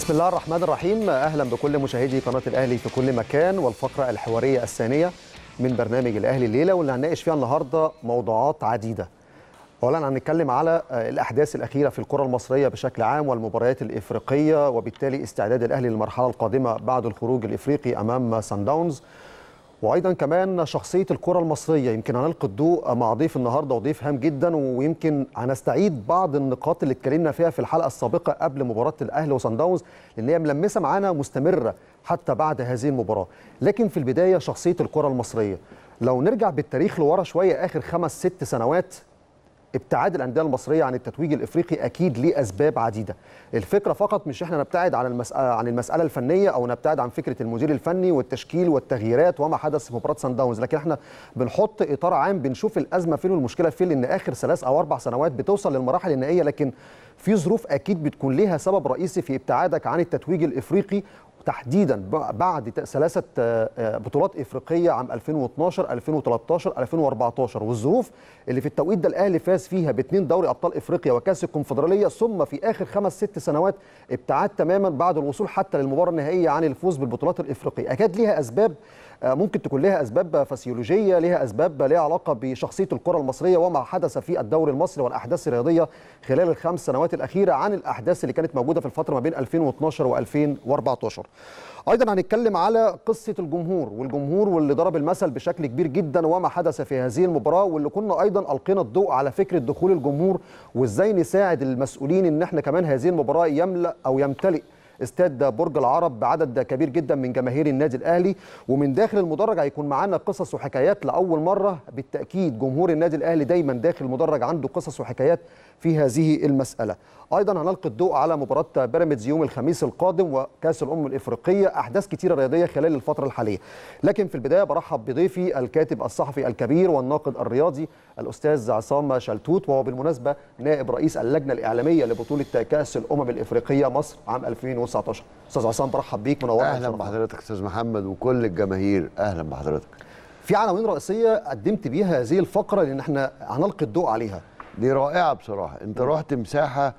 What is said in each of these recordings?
بسم الله الرحمن الرحيم اهلا بكل مشاهدي قناه الاهلي في كل مكان والفقره الحواريه الثانيه من برنامج الاهلي الليله واللي هنناقش فيها النهارده موضوعات عديده. اولا هنتكلم على الاحداث الاخيره في الكره المصريه بشكل عام والمباريات الافريقيه وبالتالي استعداد الاهلي للمرحله القادمه بعد الخروج الافريقي امام سان داونز. وايضا كمان شخصيه الكره المصريه يمكن هنلقي الضوء مع ضيف النهارده وضيف هام جدا ويمكن هنستعيد بعض النقاط اللي اتكلمنا فيها في الحلقه السابقه قبل مباراه الاهلي وصن داونز لان هي ملمسه معانا مستمره حتى بعد هذه المباراه لكن في البدايه شخصيه الكره المصريه لو نرجع بالتاريخ لورا شويه اخر خمس ست سنوات ابتعاد الانديه المصريه عن التتويج الافريقي اكيد ليه اسباب عديده الفكره فقط مش احنا نبتعد عن المساله عن المساله الفنيه او نبتعد عن فكره المدير الفني والتشكيل والتغييرات وما حدث في مباراه سان داونز لكن احنا بنحط اطار عام بنشوف الازمه فين والمشكله فين لان اخر ثلاث او اربع سنوات بتوصل للمراحل النهائيه لكن في ظروف اكيد بتكون ليها سبب رئيسي في ابتعادك عن التتويج الافريقي تحديدا بعد ثلاثه بطولات افريقيه عام 2012 2013 2014 والظروف اللي في التوقيت ده الاهلي فاز فيها باثنين دوري ابطال افريقيا وكاس الكونفدراليه ثم في اخر خمس ست سنوات ابتعاد تماما بعد الوصول حتى للمباراه النهائيه عن الفوز بالبطولات الافريقيه اكاد ليها اسباب ممكن تكون لها اسباب فسيولوجيه لها اسباب لها علاقه بشخصيه الكره المصريه وما حدث في الدوري المصري والاحداث الرياضيه خلال الخمس سنوات الاخيره عن الاحداث اللي كانت موجوده في الفتره ما بين 2012 و2014 ايضا هنتكلم على قصه الجمهور والجمهور واللي ضرب المثل بشكل كبير جدا وما حدث في هذه المباراه واللي كنا ايضا القينا الضوء على فكره دخول الجمهور وازاي نساعد المسؤولين ان احنا كمان هذه المباراه يملا او يمتلئ استاد برج العرب بعدد كبير جدا من جماهير النادي الاهلي ومن داخل المدرج هيكون معانا قصص وحكايات لاول مره بالتاكيد جمهور النادي الاهلي دايما داخل المدرج عنده قصص وحكايات في هذه المساله ايضا هنلقي الضوء على مباراه بيراميدز يوم الخميس القادم وكاس الامم الافريقيه احداث كتيره رياضيه خلال الفتره الحاليه لكن في البدايه برحب بضيفي الكاتب الصحفي الكبير والناقد الرياضي الاستاذ عصام شلتوت وهو بالمناسبه نائب رئيس اللجنه الاعلاميه لبطوله كاس الامم الافريقيه مصر عام 2019 استاذ عصام برحب بيك منورنا اهلا بحضرتك استاذ محمد وكل الجماهير اهلا بحضرتك في عناوين رئيسيه قدمت بيها هذه الفقره لان احنا هنلقي الضوء عليها دي رائعه بصراحه انت رحت مساحه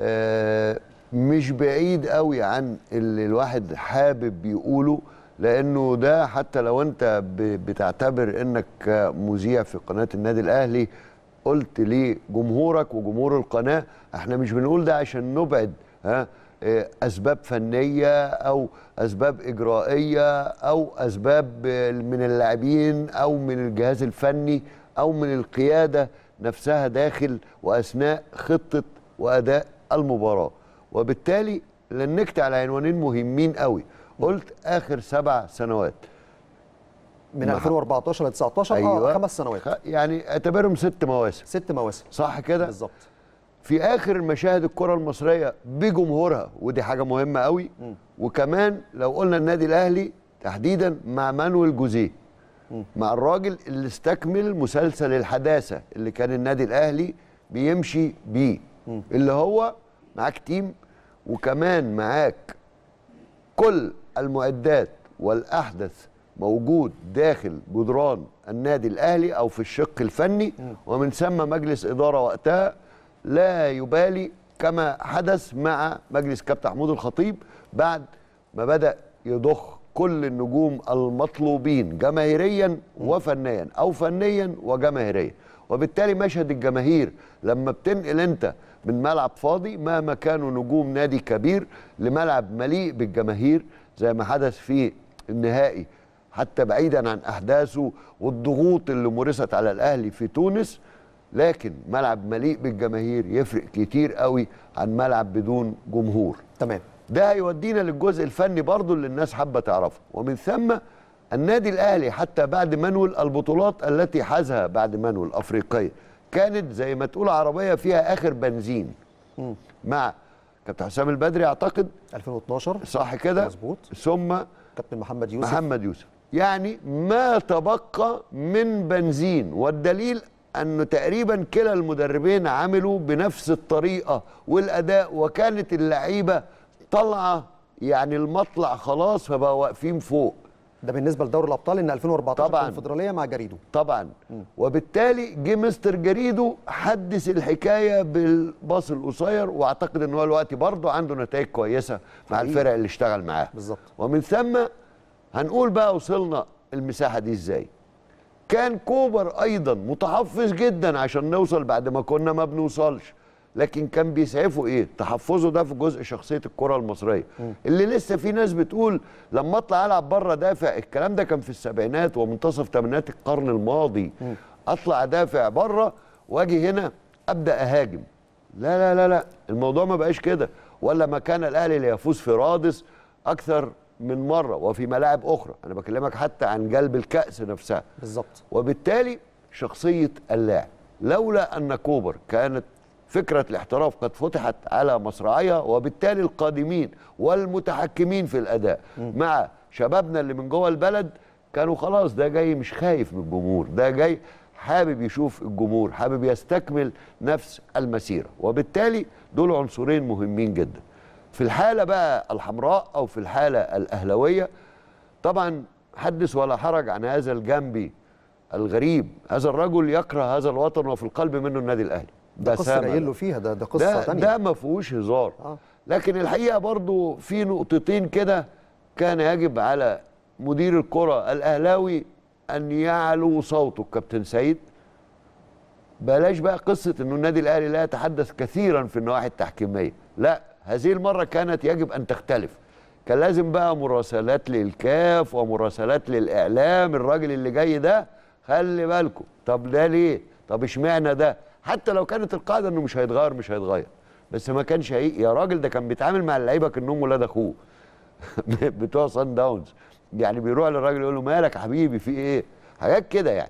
آه مش بعيد قوي عن اللي الواحد حابب يقوله لانه ده حتى لو انت بتعتبر انك مذيع في قناه النادي الاهلي قلت لجمهورك وجمهور القناه احنا مش بنقول ده عشان نبعد ها اسباب فنيه او اسباب اجرائيه او اسباب من اللاعبين او من الجهاز الفني او من القياده نفسها داخل واثناء خطه واداء المباراه وبالتالي لنكت على عنوانين مهمين قوي قلت اخر سبع سنوات من 2014 ل 19 أيوة. اه خمس سنوات يعني اعتبرهم ست مواسم ست مواسم صح كده بالظبط في اخر مشاهد الكره المصريه بجمهورها ودي حاجه مهمه قوي م. وكمان لو قلنا النادي الاهلي تحديدا مع مانويل جوزيه مع الراجل اللي استكمل مسلسل الحداثه اللي كان النادي الاهلي بيمشي بيه م. اللي هو معاك تيم وكمان معاك كل المعدات والاحدث موجود داخل جدران النادي الاهلي او في الشق الفني ومن ثم مجلس اداره وقتها لا يبالي كما حدث مع مجلس كابتن محمود الخطيب بعد ما بدا يضخ كل النجوم المطلوبين جماهيريا وفنيا او فنيا وجماهيريا وبالتالي مشهد الجماهير لما بتنقل انت من ملعب فاضي مهما كانوا نجوم نادي كبير لملعب مليء بالجماهير زي ما حدث في النهائي حتى بعيدا عن احداثه والضغوط اللي مورست على الاهلي في تونس لكن ملعب مليء بالجماهير يفرق كتير قوي عن ملعب بدون جمهور تمام ده هيودينا للجزء الفني برضو اللي الناس حابه تعرفه ومن ثم النادي الاهلي حتى بعد منول البطولات التي حازها بعد منول افريقيه كانت زي ما تقول عربيه فيها اخر بنزين م. مع كابتن حسام البدري اعتقد 2012 صح كده مظبوط ثم كابتن محمد يوسف محمد يوسف يعني ما تبقى من بنزين والدليل انه تقريبا كلا المدربين عملوا بنفس الطريقه والاداء وكانت اللعيبه طالعه يعني المطلع خلاص فبقوا واقفين فوق ده بالنسبه لدوري الابطال ان 2014 طبعاً. الكونفدراليه مع جريدو طبعا وبالتالي جه مستر جريدو حدث الحكايه بالباص القصير واعتقد ان هو دلوقتي برضه عنده نتائج كويسه مع حقيقي. الفرق اللي اشتغل معاها بالظبط. ومن ثم هنقول بقى وصلنا المساحه دي ازاي كان كوبر ايضا متحفظ جدا عشان نوصل بعد ما كنا ما بنوصلش لكن كان بيسعفه ايه تحفظه ده في جزء شخصيه الكره المصريه اللي لسه في ناس بتقول لما اطلع العب بره دافع الكلام ده كان في السبعينات ومنتصف ثمانينات القرن الماضي اطلع دافع بره واجي هنا ابدا اهاجم لا لا لا لا الموضوع ما بقاش كده ولا ما كان الاهلي ليفوز في رادس اكثر من مره وفي ملاعب اخرى انا بكلمك حتى عن جلب الكاس نفسها بالظبط وبالتالي شخصية اللاعب لولا أن كوبر كانت فكرة الاحتراف قد فتحت على مصراعيها وبالتالي القادمين والمتحكمين في الأداء مع شبابنا اللي من جوه البلد كانوا خلاص ده جاي مش خايف من الجمهور ده جاي حابب يشوف الجمهور حابب يستكمل نفس المسيرة وبالتالي دول عنصرين مهمين جدا في الحالة بقى الحمراء أو في الحالة الأهلوية طبعا حدث ولا حرج عن هذا الجنبي الغريب هذا الرجل يكره هذا الوطن وفي القلب منه النادي الاهلي ده قصه بسامة قايل له فيها ده ده قصه ده, ثانيه ده ما فيهوش هزار آه. لكن الحقيقه برضو في نقطتين كده كان يجب على مدير الكره الاهلاوي ان يعلو صوته الكابتن سيد بلاش بقى قصه انه النادي الاهلي لا يتحدث كثيرا في النواحي التحكيميه لا هذه المره كانت يجب ان تختلف كان لازم بقى مراسلات للكاف ومراسلات للاعلام الراجل اللي جاي ده خلي بالكم طب ده ليه طب اشمعنى ده حتى لو كانت القاعده انه مش هيتغير مش هيتغير بس ما كانش هي يا راجل ده كان بيتعامل مع اللعيبه كانهم ولاد اخوه بتوع سان داونز يعني بيروح للراجل يقول له مالك يا حبيبي في ايه حاجات كده يعني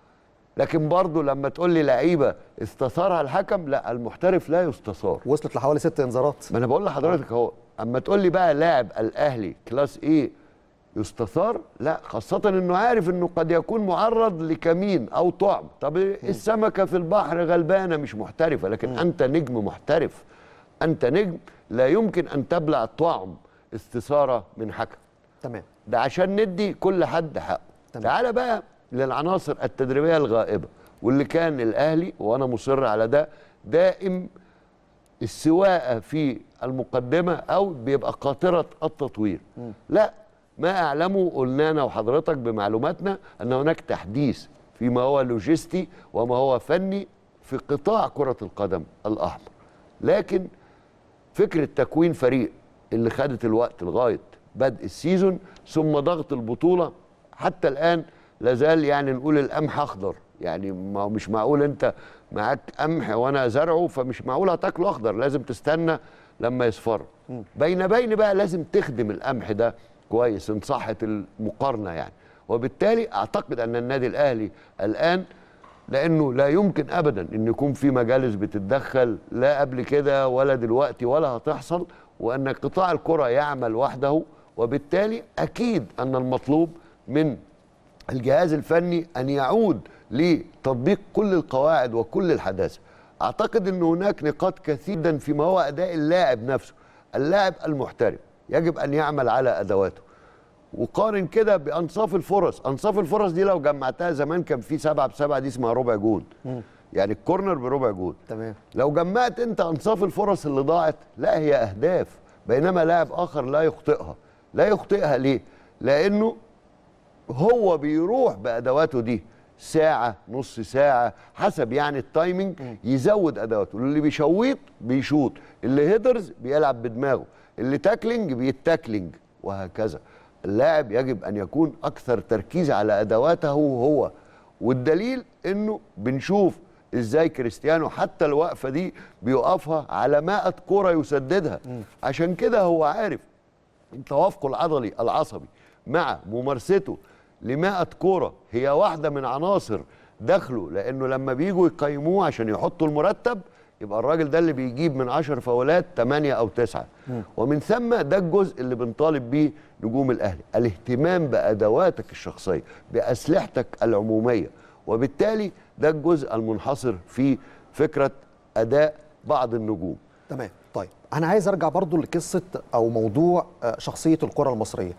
لكن برضه لما تقول لي لعيبه استثارها الحكم لا المحترف لا يستثار وصلت لحوالي ست انذارات ما انا بقول لحضرتك اهو اما تقول لي بقى لاعب الاهلي كلاس ايه يستثار لا خاصة انه عارف انه قد يكون معرض لكمين او طعم طب السمكة في البحر غلبانة مش محترفة لكن انت نجم محترف انت نجم لا يمكن ان تبلع طعم استثارة من حكم تمام ده عشان ندي كل حد حقه تمام. تعالى بقى للعناصر التدريبيه الغائبه واللي كان الاهلي وانا مصر على ده دائم السواقه في المقدمه او بيبقى قاطره التطوير لا ما اعلمه قلنا انا وحضرتك بمعلوماتنا ان هناك تحديث فيما هو لوجستي وما هو فني في قطاع كره القدم الاحمر لكن فكره تكوين فريق اللي خدت الوقت لغايه بدء السيزون ثم ضغط البطوله حتى الان لازال يعني نقول القمح اخضر يعني ما هو مش معقول انت معاك قمح وانا زرعه فمش معقول هتاكله اخضر لازم تستنى لما يصفر بين بين بقى لازم تخدم القمح ده كويس ان صحت المقارنه يعني وبالتالي اعتقد ان النادي الاهلي الان لانه لا يمكن ابدا ان يكون في مجالس بتتدخل لا قبل كده ولا دلوقتي ولا هتحصل وان قطاع الكره يعمل وحده وبالتالي اكيد ان المطلوب من الجهاز الفني ان يعود لتطبيق كل القواعد وكل الحداثه اعتقد ان هناك نقاط كثيرا فيما هو اداء اللاعب نفسه اللاعب المحترف يجب ان يعمل على ادواته وقارن كده بانصاف الفرص انصاف الفرص دي لو جمعتها زمان كان في سبعة بسبعة دي اسمها ربع جول يعني الكورنر بربع جول تمام لو جمعت انت انصاف الفرص اللي ضاعت لا هي اهداف بينما لاعب اخر لا يخطئها لا يخطئها ليه لانه هو بيروح بادواته دي ساعة نص ساعة حسب يعني التايمنج يزود ادواته اللي بيشويط بيشوط اللي هيدرز بيلعب بدماغه اللي تاكلينج بيتاكلينج وهكذا اللاعب يجب ان يكون اكثر تركيز على ادواته هو والدليل انه بنشوف ازاي كريستيانو حتى الوقفه دي بيوقفها على 100 كوره يسددها عشان كده هو عارف توافقه العضلي العصبي مع ممارسته ل 100 كوره هي واحده من عناصر دخله لانه لما بيجوا يقيموه عشان يحطوا المرتب يبقى الراجل ده اللي بيجيب من 10 فاولات 8 او 9 ومن ثم ده الجزء اللي بنطالب بيه نجوم الاهلي الاهتمام بادواتك الشخصيه باسلحتك العموميه وبالتالي ده الجزء المنحصر في فكره اداء بعض النجوم تمام طيب انا عايز ارجع برضو لقصه او موضوع آه، شخصيه الكره المصريه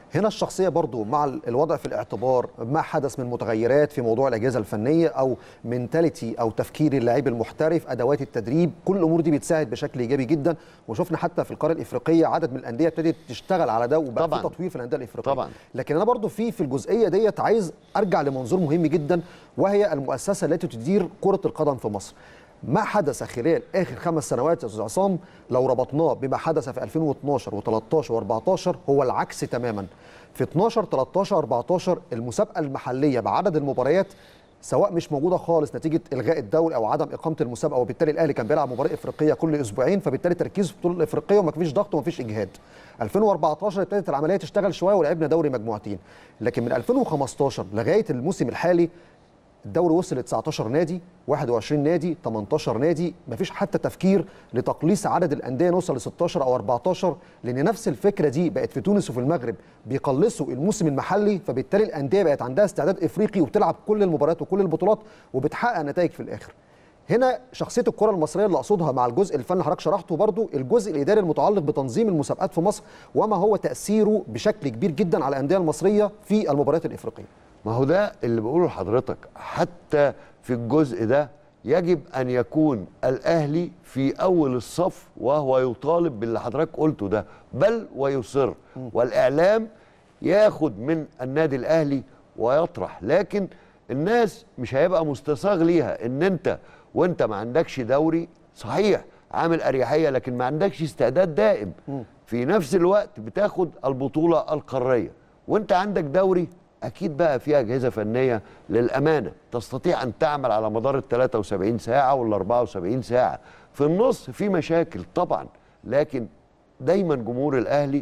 هنا الشخصيه برضو مع ال- الوضع في الاعتبار ما حدث من متغيرات في موضوع الاجهزه الفنيه او منتاليتي او تفكير اللاعب المحترف ادوات التدريب كل الامور دي بتساعد بشكل ايجابي جدا وشفنا حتى في القاره الافريقيه عدد من الانديه ابتدت تشتغل على ده وبقى في طبعاً. تطوير في الانديه الافريقيه طبعاً. لكن انا برضو في في الجزئيه ديت عايز ارجع لمنظور مهم جدا وهي المؤسسه التي تدير كره القدم في مصر ما حدث خلال اخر خمس سنوات يا استاذ عصام لو ربطناه بما حدث في 2012 و13 و14 هو العكس تماما في 12 13 14 المسابقه المحليه بعدد المباريات سواء مش موجوده خالص نتيجه الغاء الدوري او عدم اقامه المسابقه وبالتالي الاهلي كان بيلعب مباراه افريقيه كل اسبوعين فبالتالي تركيزه في البطوله الافريقيه وما فيش ضغط وما فيش اجهاد 2014 ابتدت العمليه تشتغل شويه ولعبنا دوري مجموعتين لكن من 2015 لغايه الموسم الحالي الدوري وصل ل 19 نادي 21 نادي 18 نادي مفيش حتى تفكير لتقليص عدد الانديه نوصل ل 16 او 14 لان نفس الفكره دي بقت في تونس وفي المغرب بيقلصوا الموسم المحلي فبالتالي الانديه بقت عندها استعداد افريقي وبتلعب كل المباريات وكل البطولات وبتحقق نتائج في الاخر هنا شخصيه الكره المصريه اللي اقصدها مع الجزء الفني حضرتك شرحته برضو الجزء الاداري المتعلق بتنظيم المسابقات في مصر وما هو تاثيره بشكل كبير جدا على الانديه المصريه في المباريات الافريقيه ما هو ده اللي بقوله لحضرتك حتى في الجزء ده يجب ان يكون الاهلي في اول الصف وهو يطالب باللي حضرتك قلته ده بل ويصر والاعلام ياخد من النادي الاهلي ويطرح لكن الناس مش هيبقى مستصاغ ليها ان انت وانت ما عندكش دوري صحيح عامل اريحيه لكن ما عندكش استعداد دائم في نفس الوقت بتاخد البطوله القاريه وانت عندك دوري اكيد بقى في اجهزه فنيه للامانه تستطيع ان تعمل على مدار ال 73 ساعه ولا 74 ساعه في النص في مشاكل طبعا لكن دايما جمهور الاهلي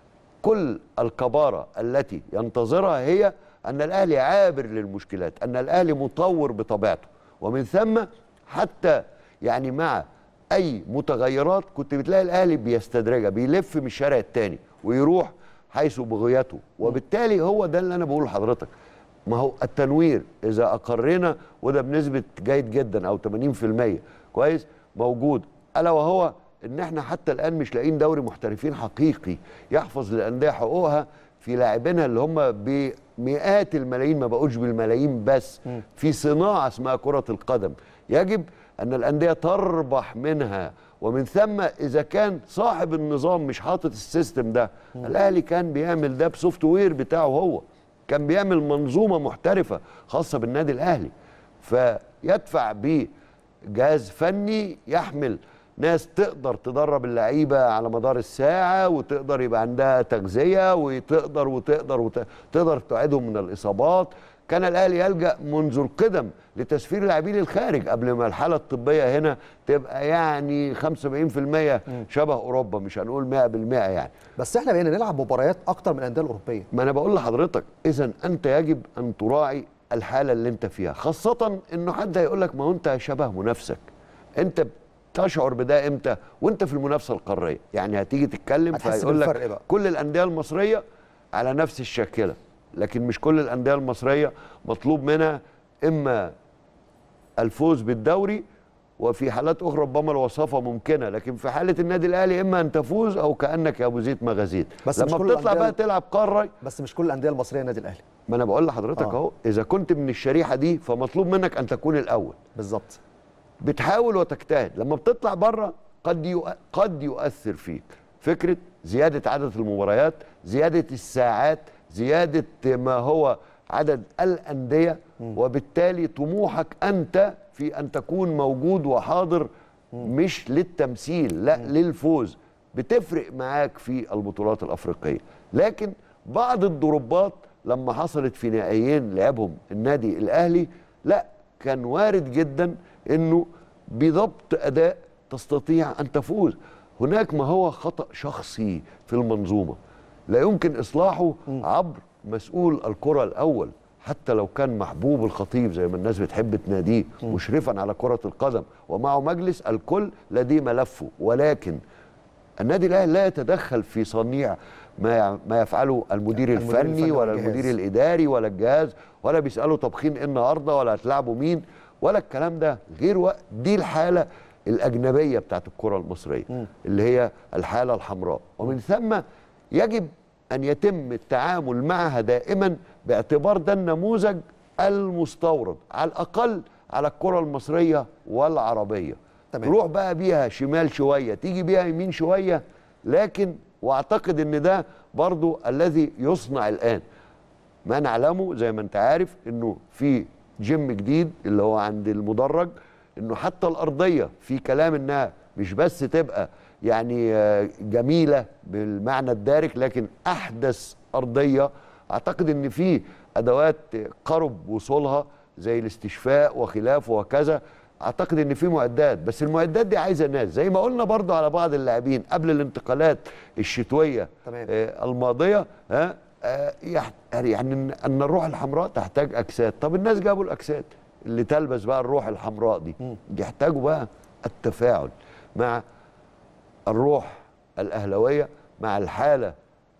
كل الكبارة التي ينتظرها هي أن الأهلي عابر للمشكلات أن الأهلي مطور بطبيعته ومن ثم حتى يعني مع أي متغيرات كنت بتلاقي الأهلي بيستدرجها بيلف من الشارع التاني ويروح حيث بغيته وبالتالي هو ده اللي أنا بقوله لحضرتك ما هو التنوير إذا أقرنا وده بنسبة جيد جدا أو 80% كويس موجود ألا وهو ان احنا حتى الان مش لاقيين دوري محترفين حقيقي يحفظ للانديه حقوقها في لاعبينها اللي هم بمئات الملايين ما بقوش بالملايين بس في صناعه اسمها كره القدم يجب ان الانديه تربح منها ومن ثم اذا كان صاحب النظام مش حاطط السيستم ده الاهلي كان بيعمل ده بسوفت وير بتاعه هو كان بيعمل منظومه محترفه خاصه بالنادي الاهلي فيدفع بجهاز فني يحمل ناس تقدر تدرب اللعيبه على مدار الساعه وتقدر يبقى عندها تغذيه وتقدر وتقدر وتقدر تعيدهم من الاصابات كان الاهلي يلجا منذ القدم لتسفير لاعبين الخارج قبل ما الحاله الطبيه هنا تبقى يعني 75% شبه اوروبا مش هنقول 100% يعني بس احنا بقينا نلعب مباريات اكتر من الانديه الاوروبيه ما انا بقول لحضرتك اذا انت يجب ان تراعي الحاله اللي انت فيها خاصه انه حد هيقول لك ما هو انت شبه منافسك انت تشعر بده امتى وانت في المنافسه القاريه يعني هتيجي تتكلم هتحس فهيقول بالفرق لك بقى. كل الانديه المصريه على نفس الشاكله لكن مش كل الانديه المصريه مطلوب منها اما الفوز بالدوري وفي حالات اخرى ربما الوصافه ممكنه لكن في حاله النادي الاهلي اما ان تفوز او كانك يا ابو زيد ما غزيت بس مش لما كل بتطلع الأندية- بقى تلعب قاره بس مش كل الانديه المصريه النادي الاهلي ما انا بقول لحضرتك آه. اهو اذا كنت من الشريحه دي فمطلوب منك ان تكون الاول بالظبط بتحاول وتجتهد لما بتطلع بره قد يؤ... قد يؤثر فيك فكره زياده عدد المباريات زياده الساعات زياده ما هو عدد الانديه وبالتالي طموحك انت في ان تكون موجود وحاضر مش للتمثيل لا للفوز بتفرق معاك في البطولات الافريقيه لكن بعض الضربات لما حصلت في نهائيين لعبهم النادي الاهلي لا كان وارد جدا انه بضبط اداء تستطيع ان تفوز هناك ما هو خطا شخصي في المنظومه لا يمكن اصلاحه عبر مسؤول الكره الاول حتى لو كان محبوب الخطيب زي ما الناس بتحب تناديه مشرفا على كره القدم ومعه مجلس الكل لديه ملفه ولكن النادي الاهلي لا يتدخل في صنيع ما ما يفعله المدير المدير الفني الفني ولا والجهاز. المدير الاداري ولا الجهاز ولا بيسالوا طابخين ايه النهارده ولا هتلعبوا مين ولا الكلام ده غير وقت دي الحاله الاجنبيه بتاعت الكره المصريه اللي هي الحاله الحمراء ومن ثم يجب ان يتم التعامل معها دائما باعتبار ده النموذج المستورد على الاقل على الكره المصريه والعربيه تمام. تروح بقى بيها شمال شويه تيجي بيها يمين شويه لكن واعتقد ان ده برضو الذي يصنع الان ما نعلمه زي ما انت عارف انه في جيم جديد اللي هو عند المدرج انه حتى الارضيه في كلام انها مش بس تبقى يعني آه، جميله بالمعنى الدارج لكن احدث ارضيه اعتقد ان في ادوات قرب وصولها زي الاستشفاء وخلافه وكذا اعتقد ان في معدات بس المعدات دي عايزه ناس زي ما قلنا برضو على بعض اللاعبين قبل الانتقالات الشتويه تمام. آه، الماضيه ها آه، يح- يعني ان أن الروح الحمراء تحتاج اجساد طب الناس جابوا الاجساد اللي تلبس بقى الروح الحمراء دي يحتاجوا بقى التفاعل مع الروح الاهلاويه مع الحاله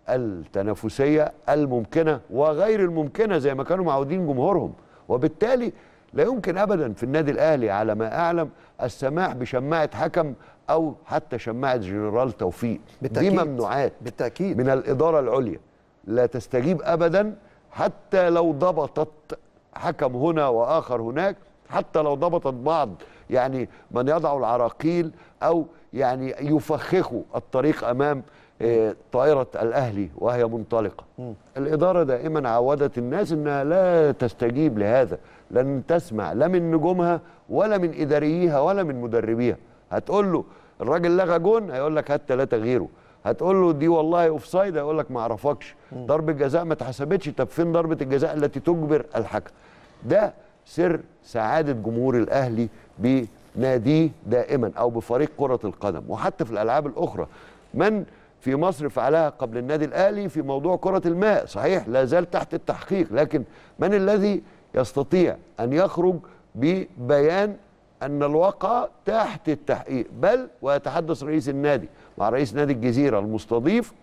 التنافسيه الممكنه وغير الممكنه زي ما كانوا معودين جمهورهم وبالتالي لا يمكن ابدا في النادي الاهلي على ما اعلم السماح بشماعه حكم او حتى شماعه جنرال توفيق دي بالتأكيد. ممنوعات بالتاكيد من الإدارة العليا لا تستجيب أبدا حتى لو ضبطت حكم هنا وآخر هناك حتى لو ضبطت بعض يعني من يضع العراقيل أو يعني يفخخوا الطريق أمام آه، طائرة الأهلي وهي منطلقة الإدارة دائما عودت الناس أنها لا تستجيب لهذا لن تسمع لا من نجومها ولا من إدارييها ولا من مدربيها هتقول له الراجل لغى جون هيقول لك هات ثلاثة غيره هتقول له دي والله اوف سايد هيقول لك ما اعرفكش ضربه جزاء ما اتحسبتش طب فين ضربه الجزاء التي تجبر الحكم ده سر سعاده جمهور الاهلي بناديه دائما او بفريق كره القدم وحتى في الالعاب الاخرى من في مصر فعلها قبل النادي الاهلي في موضوع كره الماء صحيح لا زال تحت التحقيق لكن من الذي يستطيع ان يخرج ببيان ان الواقع تحت التحقيق بل ويتحدث رئيس النادي مع رئيس نادي الجزيره المستضيف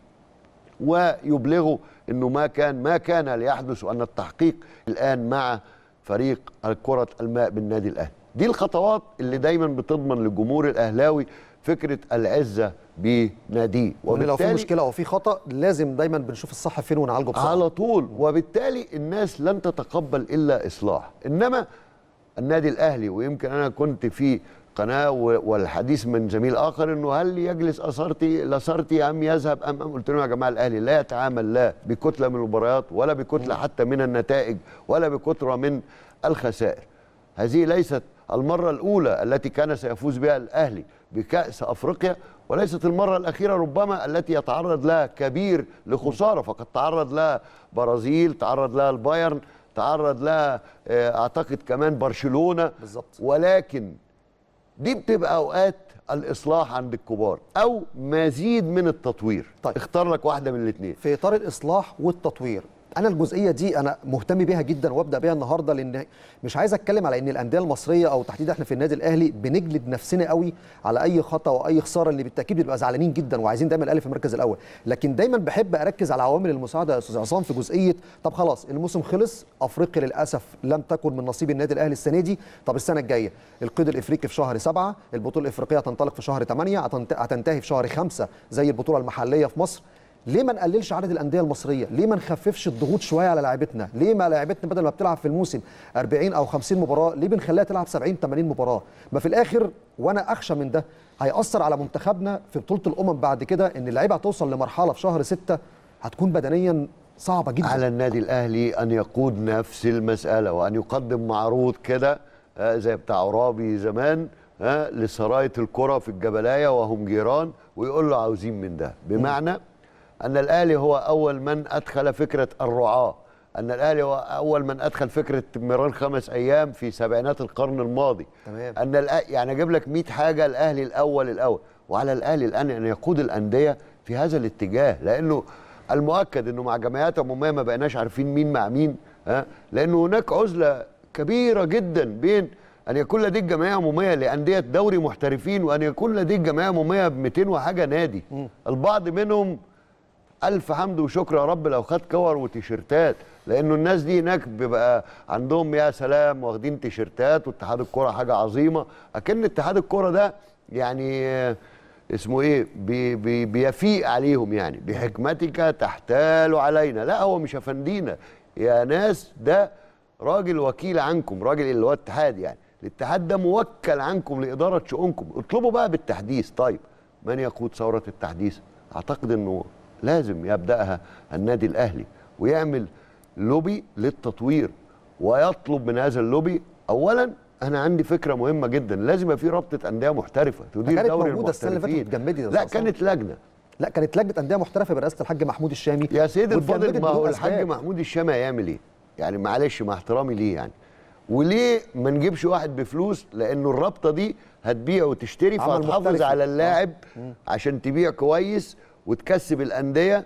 ويبلغه انه ما كان ما كان ليحدث وان التحقيق الان مع فريق كره الماء بالنادي الاهلي دي الخطوات اللي دايما بتضمن للجمهور الاهلاوي فكره العزه بناديه وان لو في مشكله او في خطا لازم دايما بنشوف الصح فين ونعالجه بسرعه على طول وبالتالي الناس لن تتقبل الا اصلاح انما النادي الاهلي ويمكن انا كنت في قناه و- والحديث من زميل اخر انه هل يجلس اثرتي لاسارتي ام يذهب ام ام قلت لهم يا جماعه الاهلي لا يتعامل لا بكتله من المباريات ولا بكتله حتى من النتائج ولا بكتله من الخسائر هذه ليست المرة الأولى التي كان سيفوز بها الأهلي بكأس أفريقيا وليست المرة الأخيرة ربما التي يتعرض لها كبير لخسارة فقد تعرض لها برازيل تعرض لها البايرن تعرض لها آه، أعتقد كمان برشلونة بالظبط. ولكن دي بتبقى أوقات الإصلاح عند الكبار أو مزيد من التطوير طيب. اختار لك واحدة من الاثنين في اطار الاصلاح والتطوير انا الجزئيه دي انا مهتم بيها جدا وابدا بيها النهارده لان مش عايز اتكلم على ان الانديه المصريه او تحديدا احنا في النادي الاهلي بنجلد نفسنا قوي على اي خطا واي خساره اللي بالتاكيد بنبقى زعلانين جدا وعايزين دايما الاهلي في المركز الاول لكن دايما بحب اركز على عوامل المساعده يا استاذ عصام في جزئيه طب خلاص الموسم خلص افريقيا للاسف لم تكن من نصيب النادي الاهلي السنه دي طب السنه الجايه القيد الافريقي في شهر سبعة البطوله الافريقيه هتنطلق في شهر 8 هتنتهي في شهر خمسة زي البطوله المحليه في مصر ليه ما نقللش عدد الانديه المصريه ليه ما نخففش الضغوط شويه على لاعبتنا ليه ما لاعبتنا بدل ما بتلعب في الموسم 40 او 50 مباراه ليه بنخليها تلعب 70 80 مباراه ما في الاخر وانا اخشى من ده هياثر على منتخبنا في بطوله الامم بعد كده ان اللعيبه هتوصل لمرحله في شهر 6 هتكون بدنيا صعبه جدا على النادي الاهلي ان يقود نفس المساله وان يقدم معروض كده آه، زي بتاع عرابي زمان آه، لسرايه الكره في الجبلايه وهم جيران ويقول له عاوزين من ده بمعنى ان الاهلي هو اول من ادخل فكره الرعاه ان الاهلي هو اول من ادخل فكره ميران خمس ايام في سبعينات القرن الماضي تمام. ان الأ... يعني اجيب لك 100 حاجه الاهلي الاول الاول وعلى الاهلي الان ان يقود الانديه في هذا الاتجاه لانه المؤكد انه مع جمعيات عموميه ما بقيناش عارفين مين مع مين ها لانه هناك عزله كبيره جدا بين ان يكون لديك جمعيه عموميه لانديه دوري محترفين وان يكون لديك جمعيه عموميه ب 200 وحاجه نادي البعض منهم الف حمد وشكر يا رب لو خد كور وتيشيرتات لانه الناس دي هناك بيبقى عندهم يا سلام واخدين تيشيرتات واتحاد الكوره حاجه عظيمه اكن اتحاد الكوره ده يعني آه، اسمه ايه بي بي بيفيق عليهم يعني بحكمتك تحتال علينا لا هو مش افندينا يا ناس ده راجل وكيل عنكم راجل اللي هو اتحاد يعني الاتحاد ده موكل عنكم لاداره شؤونكم اطلبوا بقى بالتحديث طيب من يقود ثوره التحديث اعتقد انه لازم يبداها النادي الاهلي ويعمل لوبي للتطوير ويطلب من هذا اللوبي اولا انا عندي فكره مهمه جدا لازم يبقى في رابطه انديه محترفه تدير كانت دوري موجودة السنة اللي فاتت المحترفين واتجمدت يا لا أستاذ كانت لجنه لا كانت لجنه انديه محترفه برئاسه الحاج محمود الشامي يا سيدي الفاضل واتجمدت ما هو بدون الحاج أسباب. محمود الشامي هيعمل ايه؟ يعني معلش مع احترامي ليه يعني وليه ما نجيبش واحد بفلوس لانه الرابطه دي هتبيع وتشتري عمل فهتحافظ مختلف. على اللاعب عشان تبيع كويس وتكسب الانديه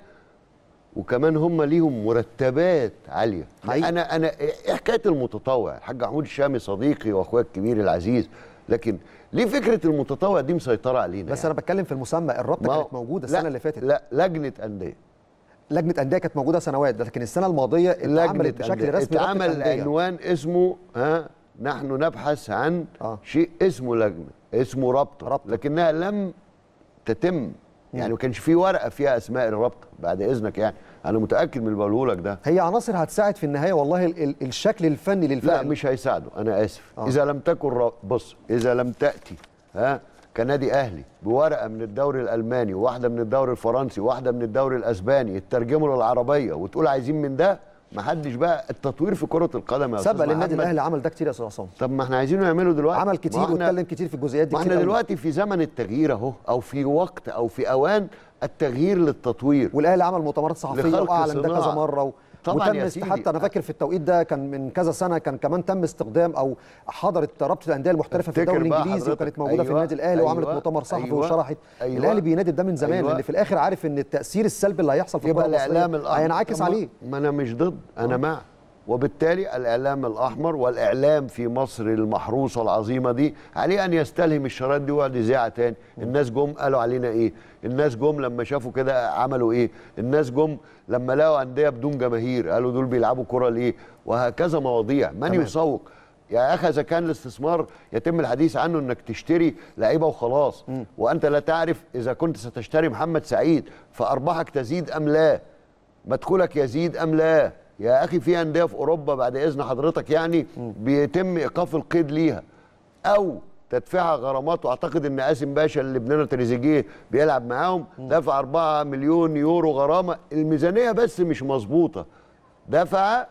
وكمان هم ليهم مرتبات عاليه حقيقي. انا انا ايه حكايه المتطوع الحاج محمود الشامي صديقي واخويا الكبير العزيز لكن ليه فكره المتطوع دي مسيطره علينا بس يعني؟ انا بتكلم في المسمى الرابطه ما هو- كانت موجوده لا، السنه اللي فاتت لا لجنه انديه لجنه انديه كانت موجوده سنوات لكن السنه الماضيه اتعملت بشكل أندية. رسمي رابطة اتعمل أندية. عنوان اسمه ها نحن نبحث عن آه. آه. شيء اسمه لجنه اسمه رابطه رابطة. لكنها لم تتم يعني ما كانش في ورقه فيها اسماء الرابطه بعد اذنك يعني انا متاكد من اللي بقوله لك ده هي عناصر هتساعد في النهايه والله ال ال الشكل الفني للفرق لا مش هيساعده انا اسف آه. آه. اذا لم تكن را... بص اذا لم تاتي ها كنادي اهلي بورقه من الدوري الالماني وواحده من الدوري الفرنسي وواحده من الدوري الاسباني يترجموا للعربيه وتقول عايزين من ده ما حدش بقى التطوير في كره القدم يا أستاذ سبق للنادي محمد. الاهلي عمل ده كتير يا استاذ عصام طب ما احنا عايزينه يعمله دلوقتي عمل ما كتير احنا- واتكلم كتير في الجزئيات دي ما كتير احنا قوي. دلوقتي في زمن التغيير اهو او في وقت او في اوان التغيير للتطوير والاهلي عمل مؤتمرات صحفيه لخلق واعلن ده كذا صناعة. مره و... طبعاً وتم يا است- سيدي. حتى انا فاكر في التوقيت ده كان من كذا سنه كان كمان تم استخدام او حضرت رابطه الانديه المحترفه في افتكر الدوري بقى الانجليزي حضرتك. وكانت موجوده في أيوة، النادي الاهلي وعملت أيوة، مؤتمر صحفي أيوة، وشرحت أيوة. الاهلي بينادي ده من زمان أيوة. لان في الاخر عارف ان التاثير السلبي اللي هيحصل في يبقى الكره المصريه الاعلام الاحمر هينعكس طب ما- عليه ما انا مش ضد انا مع وبالتالي الاعلام الاحمر والاعلام في مصر المحروسه العظيمه دي عليه ان يستلهم الشرايط دي ويقعد يذيعها تاني الناس جم قالوا علينا ايه الناس جم لما شافوا كده عملوا ايه الناس جم لما لقوا انديه بدون جماهير قالوا دول بيلعبوا كره ليه وهكذا مواضيع من تمام. يسوق يا اخي اذا كان الاستثمار يتم الحديث عنه انك تشتري لعيبه وخلاص وانت لا تعرف اذا كنت ستشتري محمد سعيد فارباحك تزيد ام لا مدخولك يزيد ام لا يا اخي في انديه في اوروبا بعد اذن حضرتك يعني بيتم ايقاف القيد ليها او تدفعها غرامات واعتقد ان قاسم باشا اللي ابننا تريزيجيه بيلعب معاهم دفع 4 مليون يورو غرامه الميزانيه بس مش مظبوطه دفع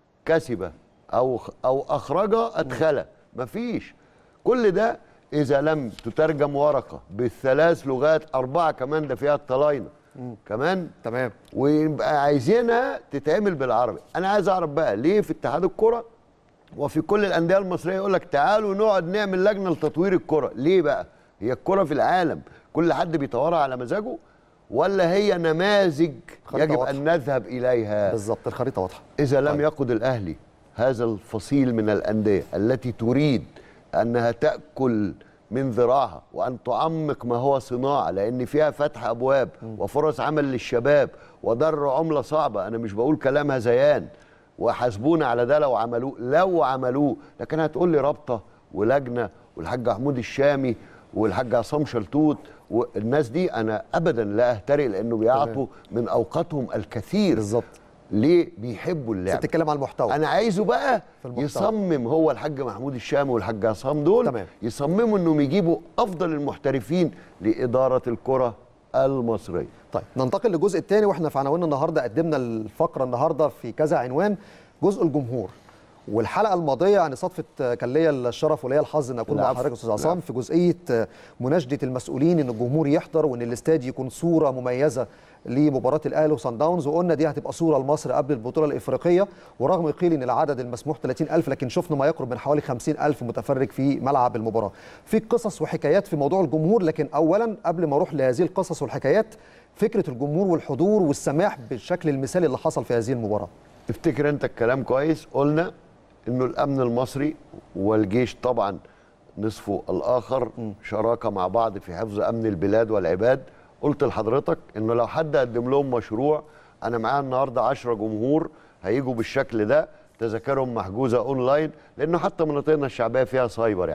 كسب او او اخرج ادخل مفيش كل ده اذا لم تترجم ورقه بالثلاث لغات اربعه كمان ده فيها الطلاينه كمان تمام ويبقى عايزينها تتعمل بالعربي انا عايز اعرف بقى ليه في اتحاد الكره وفي كل الانديه المصريه يقول لك تعالوا نقعد نعمل لجنه لتطوير الكره ليه بقى هي الكره في العالم كل حد بيطورها على مزاجه ولا هي نماذج خريطة يجب واضحة. ان نذهب اليها بالظبط الخريطه واضحه إذا لم طيب. يقود الأهلي هذا الفصيل من الأندية التي تريد أنها تأكل من ذراعها وأن تعمق ما هو صناعة لأن فيها فتح أبواب وفرص عمل للشباب ودر عملة صعبة أنا مش بقول كلام هذيان وحاسبونا على ده لو عملوه لو عملوه لكن هتقول لي رابطة ولجنة والحاج محمود الشامي والحاج عصام شلتوت والناس دي أنا أبدا لا أهترئ لأنه بيعطوا من أوقاتهم الكثير بالظبط ليه بيحبوا بس اللعبه بتتكلم عن المحتوى انا عايزه بقى في المحتوى. يصمم هو الحاج محمود الشامي والحاج عصام دول تمام. يصمموا انهم يجيبوا افضل المحترفين لاداره الكره المصريه طيب ننتقل للجزء الثاني واحنا في عناوين النهارده قدمنا الفقره النهارده في كذا عنوان جزء الجمهور والحلقه الماضيه يعني صدفه كان ليا الشرف وليا الحظ ان اكون مع العفو. حضرتك استاذ عصام في جزئيه مناشده المسؤولين ان الجمهور يحضر وان الاستاد يكون صوره مميزه لمباراه الاهلي وصن داونز وقلنا دي هتبقى صوره لمصر قبل البطوله الافريقيه ورغم قيل ان العدد المسموح 30000 لكن شفنا ما يقرب من حوالي 50000 متفرج في ملعب المباراه في قصص وحكايات في موضوع الجمهور لكن اولا قبل ما اروح لهذه القصص والحكايات فكره الجمهور والحضور والسماح بالشكل المثالي اللي حصل في هذه المباراه افتكر انت الكلام كويس قلنا انه الامن المصري والجيش طبعا نصفه الاخر شراكه مع بعض في حفظ امن البلاد والعباد قلت لحضرتك انه لو حد قدم لهم مشروع انا معايا النهارده 10 جمهور هيجوا بالشكل ده تذاكرهم محجوزه اونلاين لانه حتى مناطقنا الشعبيه فيها سايبر يا عم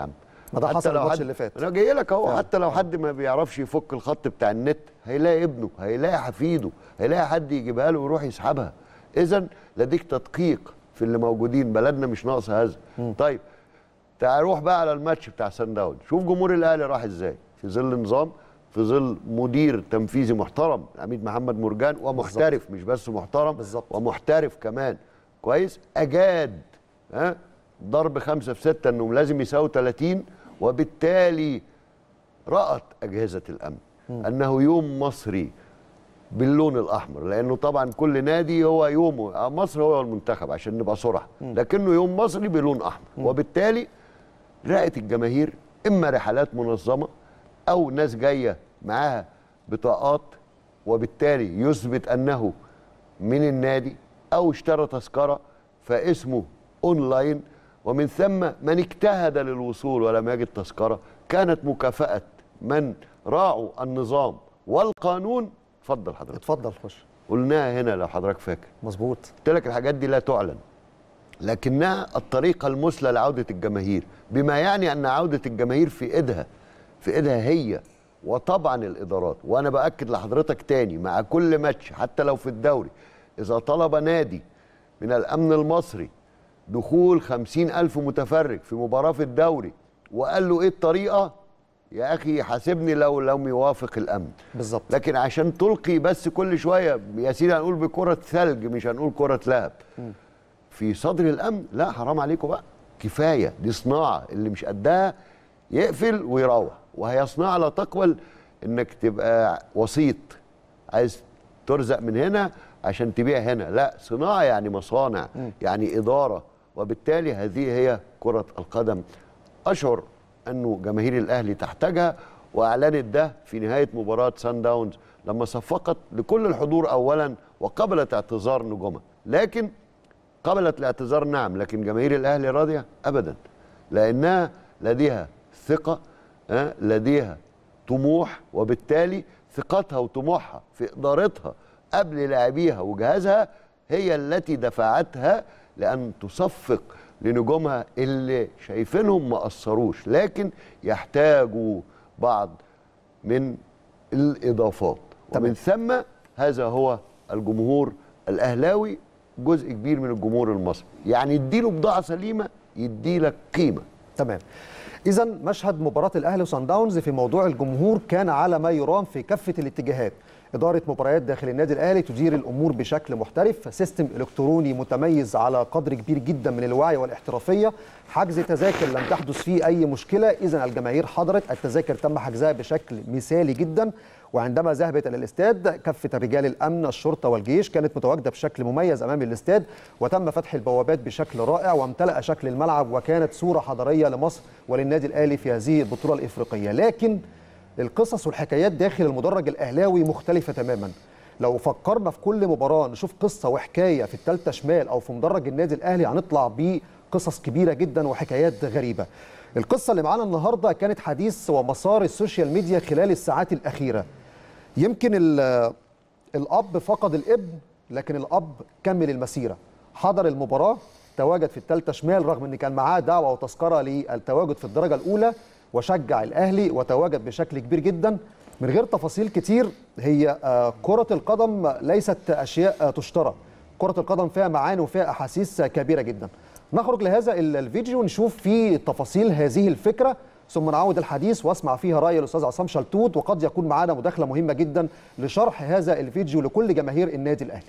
ما ده حتى حصل لو الماتش حد- اللي فات. انا جاي لك اهو فعلا. حتى لو حد ما بيعرفش يفك الخط بتاع النت هيلاقي ابنه هيلاقي حفيده هيلاقي حد يجيبها له ويروح يسحبها اذا لديك تدقيق في اللي موجودين بلدنا مش ناقصه هذا طيب تعال روح بقى على الماتش بتاع سان داون شوف جمهور الاهلي راح ازاي في ظل نظام في ظل مدير تنفيذي محترم العميد محمد مرجان ومحترف مش بس محترم بالظبط. ومحترف كمان كويس اجاد ها ضرب خمسة في ستة انهم لازم يساووا 30 وبالتالي رأت أجهزة الأمن أنه يوم مصري باللون الأحمر لأنه طبعا كل نادي هو يومه مصر هو المنتخب عشان نبقى صرح لكنه يوم مصري بلون أحمر وبالتالي رأت الجماهير إما رحلات منظمة أو ناس جاية معاها بطاقات وبالتالي يثبت أنه من النادي أو اشترى تذكرة فاسمه أونلاين ومن ثم من اجتهد للوصول ولم يجد تذكرة كانت مكافأة من راعوا النظام والقانون اتفضل حضرتك اتفضل خش قلناها هنا لو حضرتك فاكر مظبوط قلت لك الحاجات دي لا تعلن لكنها الطريقة المثلى لعودة الجماهير بما يعني أن عودة الجماهير في إيدها في إيدها هي وطبعا الإدارات وأنا بأكد لحضرتك تاني مع كل ماتش حتى لو في الدوري إذا طلب نادي من الأمن المصري دخول خمسين ألف متفرج في مباراة في الدوري وقال له إيه الطريقة يا أخي حاسبني لو لم يوافق الأمن بالظبط لكن عشان تلقي بس كل شويه يا سيدي هنقول بكره ثلج مش هنقول كره لهب في صدر الامن لا حرام عليكم بقى كفايه دي صناعه اللي مش قدها يقفل ويروح وهي صناعه لا تقبل انك تبقى وسيط عايز ترزق من هنا عشان تبيع هنا لا صناعه يعني مصانع يعني اداره وبالتالي هذه هي كره القدم اشعر انه جماهير الاهلي تحتاجها واعلنت ده في نهايه مباراه سان داونز لما صفقت لكل الحضور اولا وقبلت اعتذار نجومها لكن قبلت الاعتذار نعم لكن جماهير الاهلي راضيه ابدا لانها لديها ثقه آه، لديها طموح وبالتالي ثقتها وطموحها في ادارتها قبل لاعبيها وجهازها هي التي دفعتها لان تصفق لنجومها اللي شايفينهم ما قصروش لكن يحتاجوا بعض من الاضافات ومن ثم هذا هو الجمهور الاهلاوي جزء كبير من الجمهور المصري يعني اديله بضاعه سليمه يديلك قيمه تمام اذا مشهد مباراه الاهلي وصن داونز في موضوع الجمهور كان على ما يرام في كافه الاتجاهات اداره مباريات داخل النادي الاهلي تدير الامور بشكل محترف سيستم الكتروني متميز على قدر كبير جدا من الوعي والاحترافيه حجز تذاكر لم تحدث فيه اي مشكله اذا الجماهير حضرت التذاكر تم حجزها بشكل مثالي جدا وعندما ذهبت الى الاستاد كافه رجال الامن الشرطه والجيش كانت متواجده بشكل مميز امام الاستاد وتم فتح البوابات بشكل رائع وامتلأ شكل الملعب وكانت صوره حضاريه لمصر وللنادي الاهلي في هذه البطوله الافريقيه لكن القصص والحكايات داخل المدرج الاهلاوي مختلفه تماما لو فكرنا في كل مباراه نشوف قصه وحكايه في الثالثه شمال او في مدرج النادي الاهلي هنطلع بقصص كبيره جدا وحكايات غريبه القصه اللي معانا النهارده كانت حديث ومسار السوشيال ميديا خلال الساعات الاخيره يمكن ال- الاب فقد الابن لكن الاب كمل المسيره حضر المباراه تواجد في الثالثه شمال رغم ان كان معاه دعوه وتذكره للتواجد في الدرجه الاولى وشجع الاهلي وتواجد بشكل كبير جدا من غير تفاصيل كتير هي آه، كره القدم ليست اشياء آه، تشترى كره القدم فيها معاني وفيها احاسيس كبيره جدا نخرج لهذا ال- الفيديو نشوف فيه تفاصيل هذه الفكره ثم نعود الحديث واسمع فيها راي الاستاذ عصام شلتوت وقد يكون معنا مداخله مهمه جدا لشرح هذا الفيديو لكل جماهير النادي الاهلي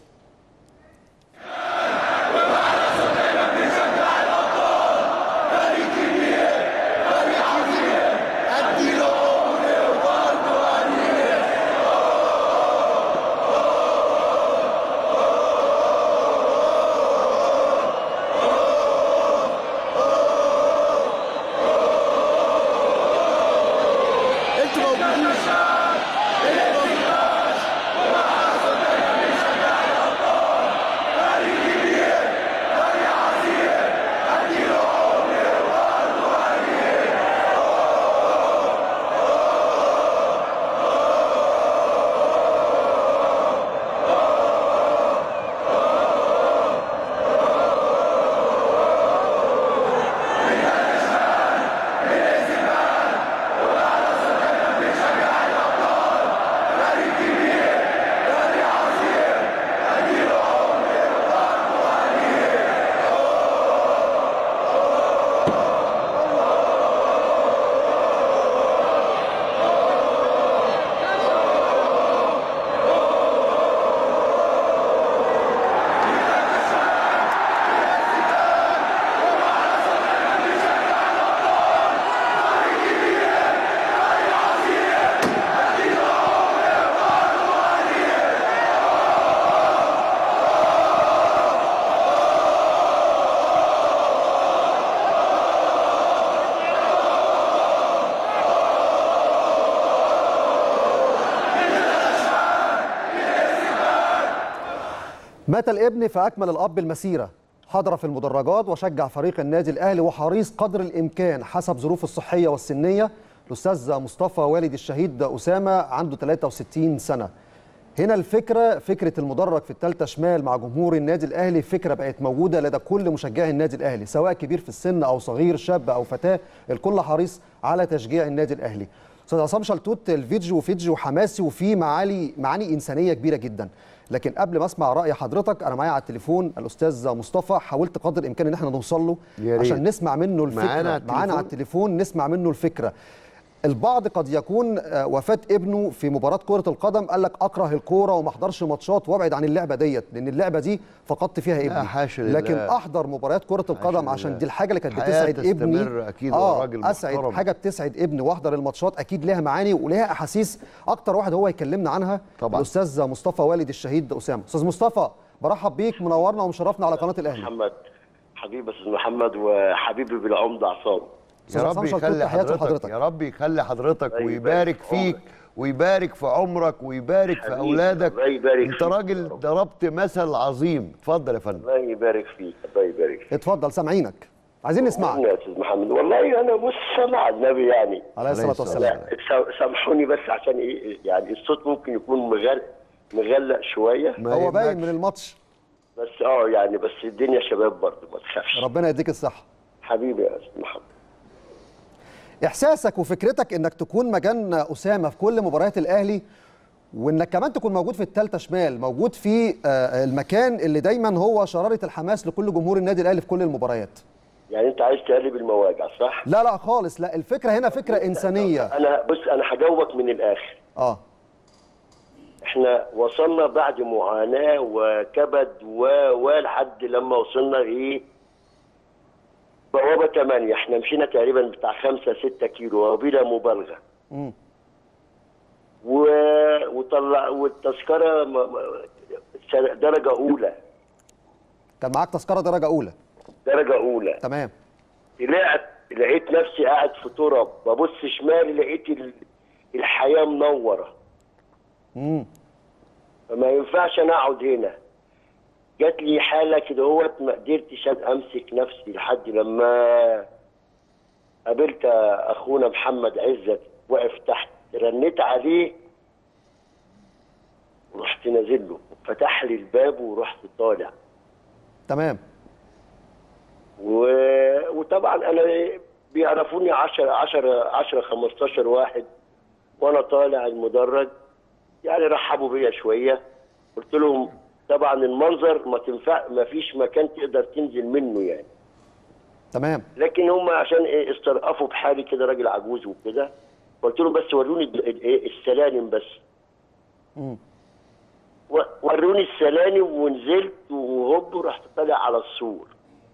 انتوا موجودين مات الابن فأكمل الأب المسيرة حضر في المدرجات وشجع فريق النادي الأهلي وحريص قدر الإمكان حسب ظروفه الصحية والسنية الأستاذ مصطفى والد الشهيد أسامة عنده 63 سنة هنا الفكرة فكرة المدرج في الثالثة شمال مع جمهور النادي الأهلي فكرة بقت موجودة لدى كل مشجعي النادي الأهلي سواء كبير في السن أو صغير شاب أو فتاة الكل حريص على تشجيع النادي الأهلي استاذ عصام شلتوت الفيديو فيديو حماسي وفيه معالي معاني انسانيه كبيره جدا لكن قبل ما اسمع راي حضرتك انا معايا على التليفون الاستاذ مصطفى حاولت قدر الامكان ان احنا نوصل له يا ريت. عشان نسمع منه الفكره معانا على معانا على التليفون نسمع منه الفكره البعض قد يكون آه، وفاه ابنه في مباراه كره القدم قال لك اكره الكوره وما احضرش ماتشات وابعد عن اللعبه ديت لان اللعبه دي فقدت فيها ابني حاشا لله. لكن احضر مباريات كره القدم لله. عشان دي الحاجه اللي كانت الحياة بتسعد ابني تستمر أكيد اه وهو راجل اسعد محترم. حاجه بتسعد ابني واحضر الماتشات اكيد ليها معاني وليها احاسيس اكتر واحد هو يكلمنا عنها طبعاً. الاستاذ مصطفى والد الشهيد اسامه استاذ مصطفى برحب بيك منورنا ومشرفنا على قناه الاهلي محمد حبيبي استاذ محمد وحبيبي بالعمده عصام أستاذ يا عصام رب شلتوت، يخلي تحياتي حضرتك لحضرتك. يا رب يخلي حضرتك الله ويبارك يبارك في فيك عمرك. ويبارك في عمرك ويبارك في حبيبي، اولادك الله يبارك انت فيك يا راجل رب. ضربت مثل عظيم اتفضل يا فندم الله يبارك فيك الله يبارك فيك اتفضل سامعينك عايزين نسمعك يا استاذ محمد والله انا بص صلى على النبي يعني عليه الصلاه الصلاة والسلام لا سا- سامحوني بس عشان ايه يعني الصوت ممكن يكون مغل مغلق شويه ما هو باين يهمكش. من الماتش بس اه يعني بس الدنيا شباب برضه ما تخافش ربنا يديك الصحه حبيبي يا استاذ محمد احساسك وفكرتك انك تكون مكان اسامه في كل مباريات الاهلي وانك كمان تكون موجود في الثالثه شمال موجود في آه، المكان اللي دايما هو شراره الحماس لكل جمهور النادي الاهلي في كل المباريات يعني انت عايز تقلب المواجع صح؟ لا لا خالص لا الفكره هنا فكره انسانيه انا بص انا هجاوبك من الاخر اه احنا وصلنا بعد معاناه وكبد و و لحد لما وصلنا ايه بوابه 8 احنا مشينا تقريبا بتاع 5 6 كيلو وبلا مبالغه مم. و... وطلع والتذكره م... م... س- درجه اولى كان معاك تذكره درجه اولى درجه اولى تمام طلعت لقيت نفسي قاعد في تراب ببص شمالي لقيت ال... الحياه منوره امم فما ينفعش انا اقعد هنا جات لي حاله كده هوت ما قدرتش أن امسك نفسي لحد لما قابلت اخونا محمد عزت واقف تحت رنيت عليه ورحت نازل له فتح لي الباب ورحت طالع تمام و... وطبعا انا بيعرفوني 10 10 10 15 واحد وانا طالع المدرج يعني رحبوا بيا شويه قلت لهم طبعا المنظر ما تنفع ما فيش مكان تقدر تنزل منه يعني تمام لكن هم عشان ايه استرقفوا بحالي كده راجل عجوز وكده قلت لهم بس وروني ال- ال- إيه السلالم بس مم. و- وروني السلالم ونزلت وهوب ورحت طالع على السور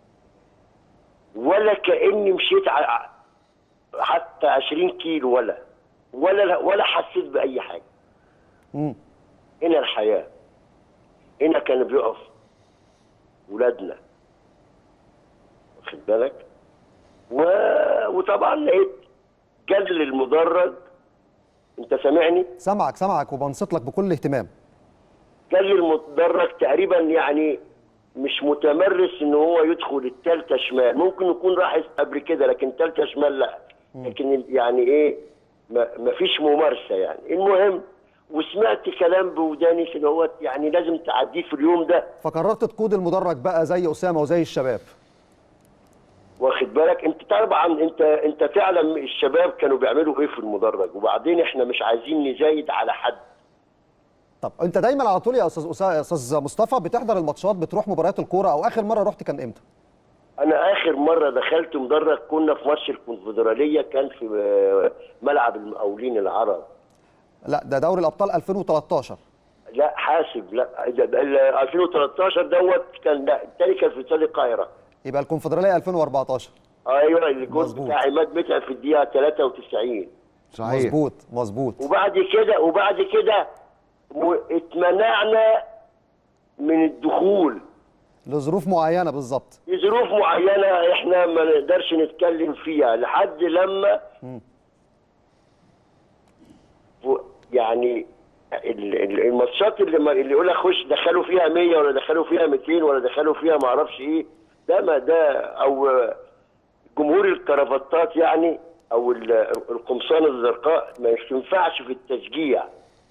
ولا كاني مشيت ع- حتى 20 كيلو ولا ولا ولا حسيت باي حاجه مم. هنا الحياه هنا كان بيقف ولادنا واخد بالك و... وطبعا لقيت جل المدرج انت سامعني سامعك سامعك وبنصت لك بكل اهتمام جل المدرج تقريبا يعني مش متمرس ان هو يدخل التالتة شمال ممكن يكون راح قبل كده لكن تالتة شمال لا لكن يعني ايه ما ما فيش ممارسه يعني المهم وسمعت كلام بوداني كده هو يعني لازم تعديه في اليوم ده فقررت تقود المدرج بقى زي اسامه وزي الشباب واخد بالك انت طبعا انت انت تعلم الشباب كانوا بيعملوا ايه في المدرج وبعدين احنا مش عايزين نزايد على حد طب انت دايما على طول يا استاذ أسا- يا استاذ مصطفى بتحضر الماتشات بتروح مباريات الكوره او اخر مره رحت كان امتى انا اخر مره دخلت مدرج كنا في ماتش الكونفدراليه كان في آه، ملعب المقاولين العرب لا ده دوري الابطال 2013 لا حاسب لا ده- ده ال 2013 دوت كان لا التاني كان في استاد القاهره يبقى الكونفدراليه 2014 ايوه الجول مظبوط. بتاع عماد متعب في الدقيقه 93 صحيح مظبوط مظبوط وبعد كده وبعد كده و- اتمنعنا من الدخول لظروف معينه بالظبط في ظروف معينه احنا ما نقدرش نتكلم فيها لحد لما و- يعني ال- ال- الماتشات اللي ما اللي يقول لك خش دخلوا فيها 100 ولا دخلوا فيها 200 ولا دخلوا فيها ما اعرفش ايه ده ما ده او جمهور الكرافتات يعني او ال- القمصان الزرقاء ما ينفعش في التشجيع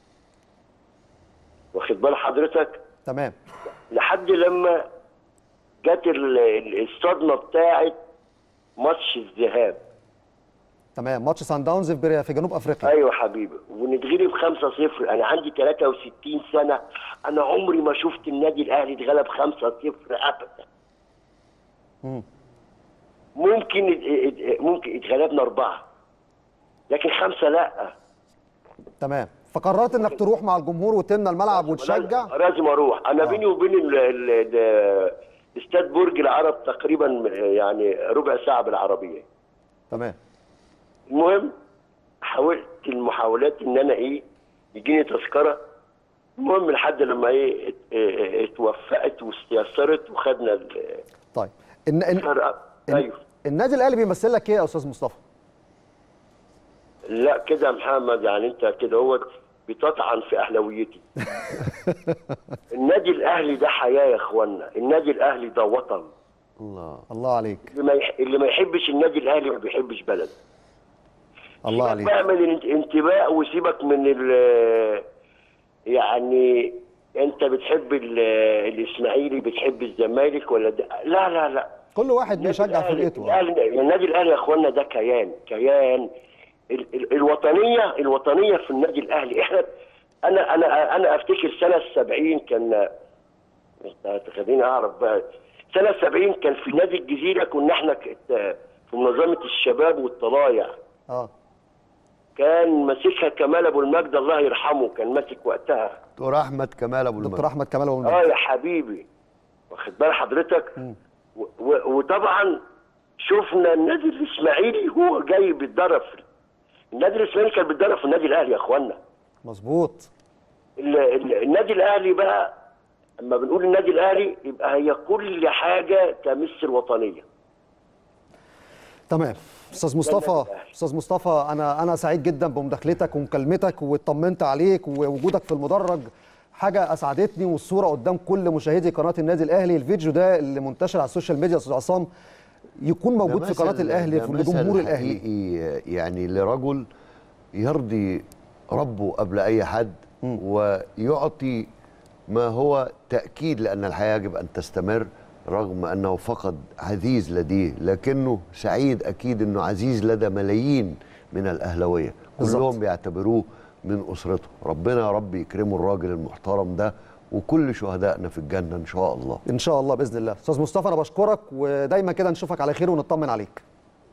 واخد بال حضرتك تمام لحد لما جت ال- ال- الصدمه بتاعت ماتش الذهاب تمام ماتش سان داونز في بري- في جنوب افريقيا ايوه حبيبي ونتغلب 5-0 انا عندي 63 سنه انا عمري ما شفت النادي الاهلي اتغلب 5-0 ابدا مم. ممكن ات- ات- ممكن اتغلبنا اربعه لكن خمسه لا تمام فقررت انك تروح مع الجمهور وتملى الملعب وتشجع لازم- لازم اروح انا آه. بيني وبين ال- ال- ال- استاد برج العرب تقريبا يعني ربع ساعه بالعربيه تمام المهم حاولت المحاولات ان انا ايه يجيني تذكره المهم لحد لما ايه ات- اه- اتوفقت واستيسرت وخدنا ال- طيب إن إن الفرقه إن ايوه النادي الاهلي بيمثل لك ايه يا استاذ مصطفى لا كده يا محمد يعني انت كده هو بتطعن في اهلاويتي النادي الاهلي ده حياه يا اخوانا النادي الاهلي ده وطن الله الله عليك اللي ما يح- اللي ما يحبش النادي الاهلي ما بيحبش بلد الله سيبك عليك بقى من الانتماء وسيبك من ال يعني انت بتحب ال- الاسماعيلي بتحب الزمالك ولا ده لا لا لا كل واحد النادي بيشجع الأهلي- فرقته الأهلي- النادي الاهلي يا اخوانا ده كيان كيان ال- ال- الوطنيه الوطنيه في النادي الاهلي احنا انا انا انا افتكر سنه 70 كان خليني اعرف بقى سنه 70 كان في نادي الجزيره كنا احنا ك- في منظمه الشباب والطلايع اه كان ماسكها كمال ابو المجد الله يرحمه كان ماسك وقتها دكتور احمد كمال ابو دكتور المجد احمد كمال ابو اه المجد يا حبيبي واخد بال حضرتك و- و- وطبعا شفنا النادي الاسماعيلي هو جاي بيتدرب في- النادي الاسماعيلي كان بيتدرب في النادي الاهلي يا اخوانا مظبوط ال- ال- النادي الاهلي بقى اما بنقول النادي الاهلي يبقى هي كل حاجه تمس الوطنيه تمام استاذ مصطفى النادي الأهلي. استاذ مصطفى انا انا سعيد جدا بمداخلتك ومكالمتك واطمنت عليك ووجودك في المدرج حاجه اسعدتني والصوره قدام كل مشاهدي قناه النادي الاهلي الفيديو ده اللي منتشر على السوشيال ميديا يا استاذ عصام يكون موجود ده في قناه مثل- الاهلي ده في مثل لجمهور الاهلي حقيقي يعني لرجل يرضي ربه قبل اي حد ويعطي ما هو تاكيد لان الحياه يجب ان تستمر رغم انه فقد عزيز لديه لكنه سعيد اكيد انه عزيز لدى ملايين من الاهلاويه بالظبط. كلهم بيعتبروه من اسرته ربنا يا رب يكرمه الراجل المحترم ده وكل شهدائنا في الجنه ان شاء الله ان شاء الله باذن الله استاذ مصطفى انا بشكرك ودايما كده نشوفك على خير ونطمن عليك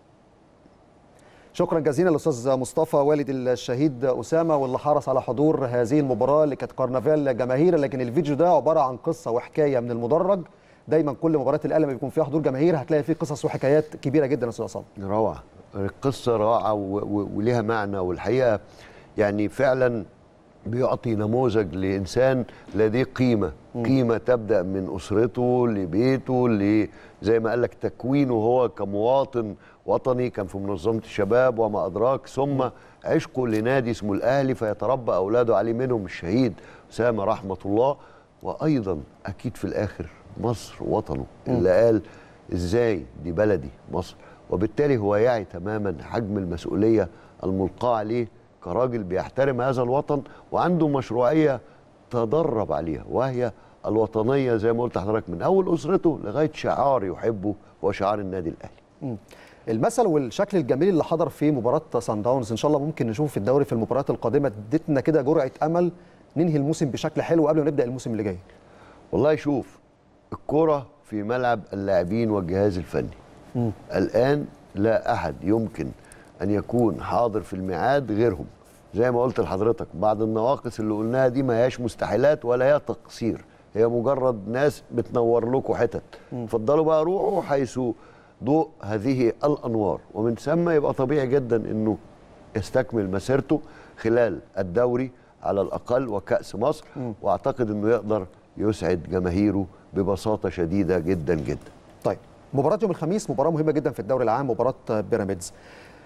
شكرا جزيلا للاستاذ مصطفى والد الشهيد اسامه واللي حرص على حضور هذه المباراه اللي كانت كرنفال جماهير لكن الفيديو ده عباره عن قصه وحكايه من المدرج دايما كل مباراه الاهلي لما بيكون فيها حضور جماهير هتلاقي فيه قصص وحكايات كبيره جدا يا استاذ عصام روعة القصة روعة و- و- وليها معنى والحقيقة يعني فعلا بيعطي نموذج لإنسان لديه قيمة قيمة تبدأ من أسرته لبيته ل زي ما قال لك تكوينه هو كمواطن وطني كان في منظمة الشباب وما أدراك ثم عشقه لنادي اسمه الأهلي فيتربى أولاده عليه منهم الشهيد أسامة رحمة الله وأيضا أكيد في الآخر مصر وطنه اللي قال ازاي دي بلدي مصر وبالتالي هو يعي تماما حجم المسؤوليه الملقاه عليه كراجل بيحترم هذا الوطن وعنده مشروعيه تدرب عليها وهي الوطنيه زي ما قلت لحضرتك من اول اسرته لغايه شعار يحبه هو شعار النادي الاهلي مم. المثل والشكل الجميل اللي حضر في مباراه سان داونز ان شاء الله ممكن نشوفه في الدوري في المباريات القادمه ادتنا كده جرعه امل ننهي الموسم بشكل حلو قبل ما نبدا الموسم اللي جاي والله شوف الكرة في ملعب اللاعبين والجهاز الفني الآن لا أحد يمكن أن يكون حاضر في الميعاد غيرهم زي ما قلت لحضرتك بعض النواقص اللي قلناها دي ما هياش مستحيلات ولا هي تقصير هي مجرد ناس بتنور لكم حتت اتفضلوا بقى روحوا حيث ضوء هذه الأنوار ومن ثم يبقى طبيعي جدا أنه يستكمل مسيرته خلال الدوري على الأقل وكأس مصر وأعتقد أنه يقدر يسعد جماهيره ببساطة شديدة جدا جدا طيب مباراه يوم الخميس مباراه مهمه جدا في الدوري العام مباراه بيراميدز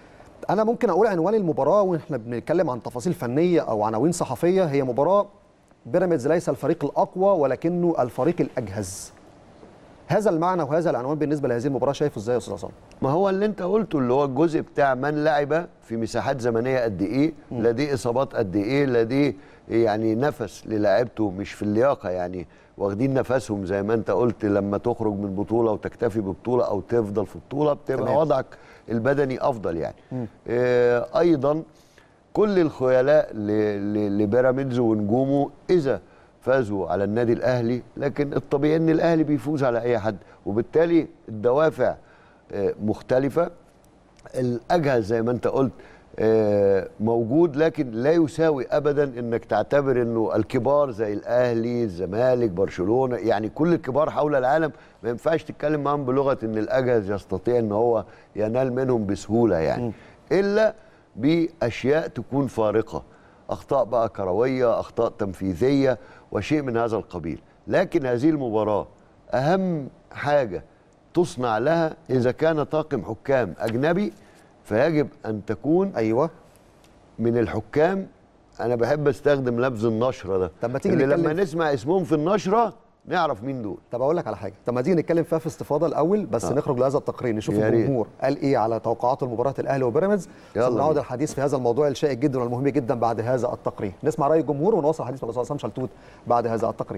انا ممكن اقول عنوان المباراه واحنا بنتكلم عن تفاصيل فنيه او عناوين صحفيه هي مباراه بيراميدز ليس الفريق الاقوى ولكنه الفريق الاجهز هذا المعنى وهذا العنوان بالنسبه لهذه المباراه شايفه ازاي يا استاذ عصام ما هو اللي انت قلته اللي هو الجزء بتاع من لعب في مساحات زمنيه قد ايه لديه اصابات قد ايه لديه يعني نفس للاعيبته مش في اللياقه يعني واخدين نفسهم زي ما انت قلت لما تخرج من بطوله وتكتفي ببطوله او تفضل في بطوله بتبقى تمام. وضعك البدني افضل يعني آه ايضا كل الخيلاء ل- ل- لبيراميدز ونجومه اذا فازوا على النادي الاهلي لكن الطبيعي ان الاهلي بيفوز على اي حد وبالتالي الدوافع آه، مختلفه الاجهز زي ما انت قلت آه، موجود لكن لا يساوي ابدا انك تعتبر انه الكبار زي الاهلي الزمالك برشلونه يعني كل الكبار حول العالم ما ينفعش تتكلم معاهم بلغه ان الاجهز يستطيع ان هو ينال منهم بسهوله يعني الا باشياء تكون فارقه اخطاء بقى كرويه اخطاء تنفيذيه وشيء من هذا القبيل لكن هذه المباراه اهم حاجه تصنع لها اذا كان طاقم حكام اجنبي فيجب ان تكون ايوه من الحكام انا بحب استخدم لفظ النشره ده طب ما تيجي اللي نتكلم لما نسمع اسمهم في النشره نعرف مين دول طب اقول لك على حاجه طب ما تيجي نتكلم فيها في استفاضه الاول بس آه. نخرج لهذا التقرير نشوف يا ريت. الجمهور قال ايه على توقعات المباراه الاهلي وبيراميدز يلا ثم نعود بينا. الحديث في هذا الموضوع الشائك جدا والمهم جدا بعد هذا التقرير نسمع راي الجمهور ونواصل الحديث مع الاستاذ عصام شلتوت بعد هذا التقرير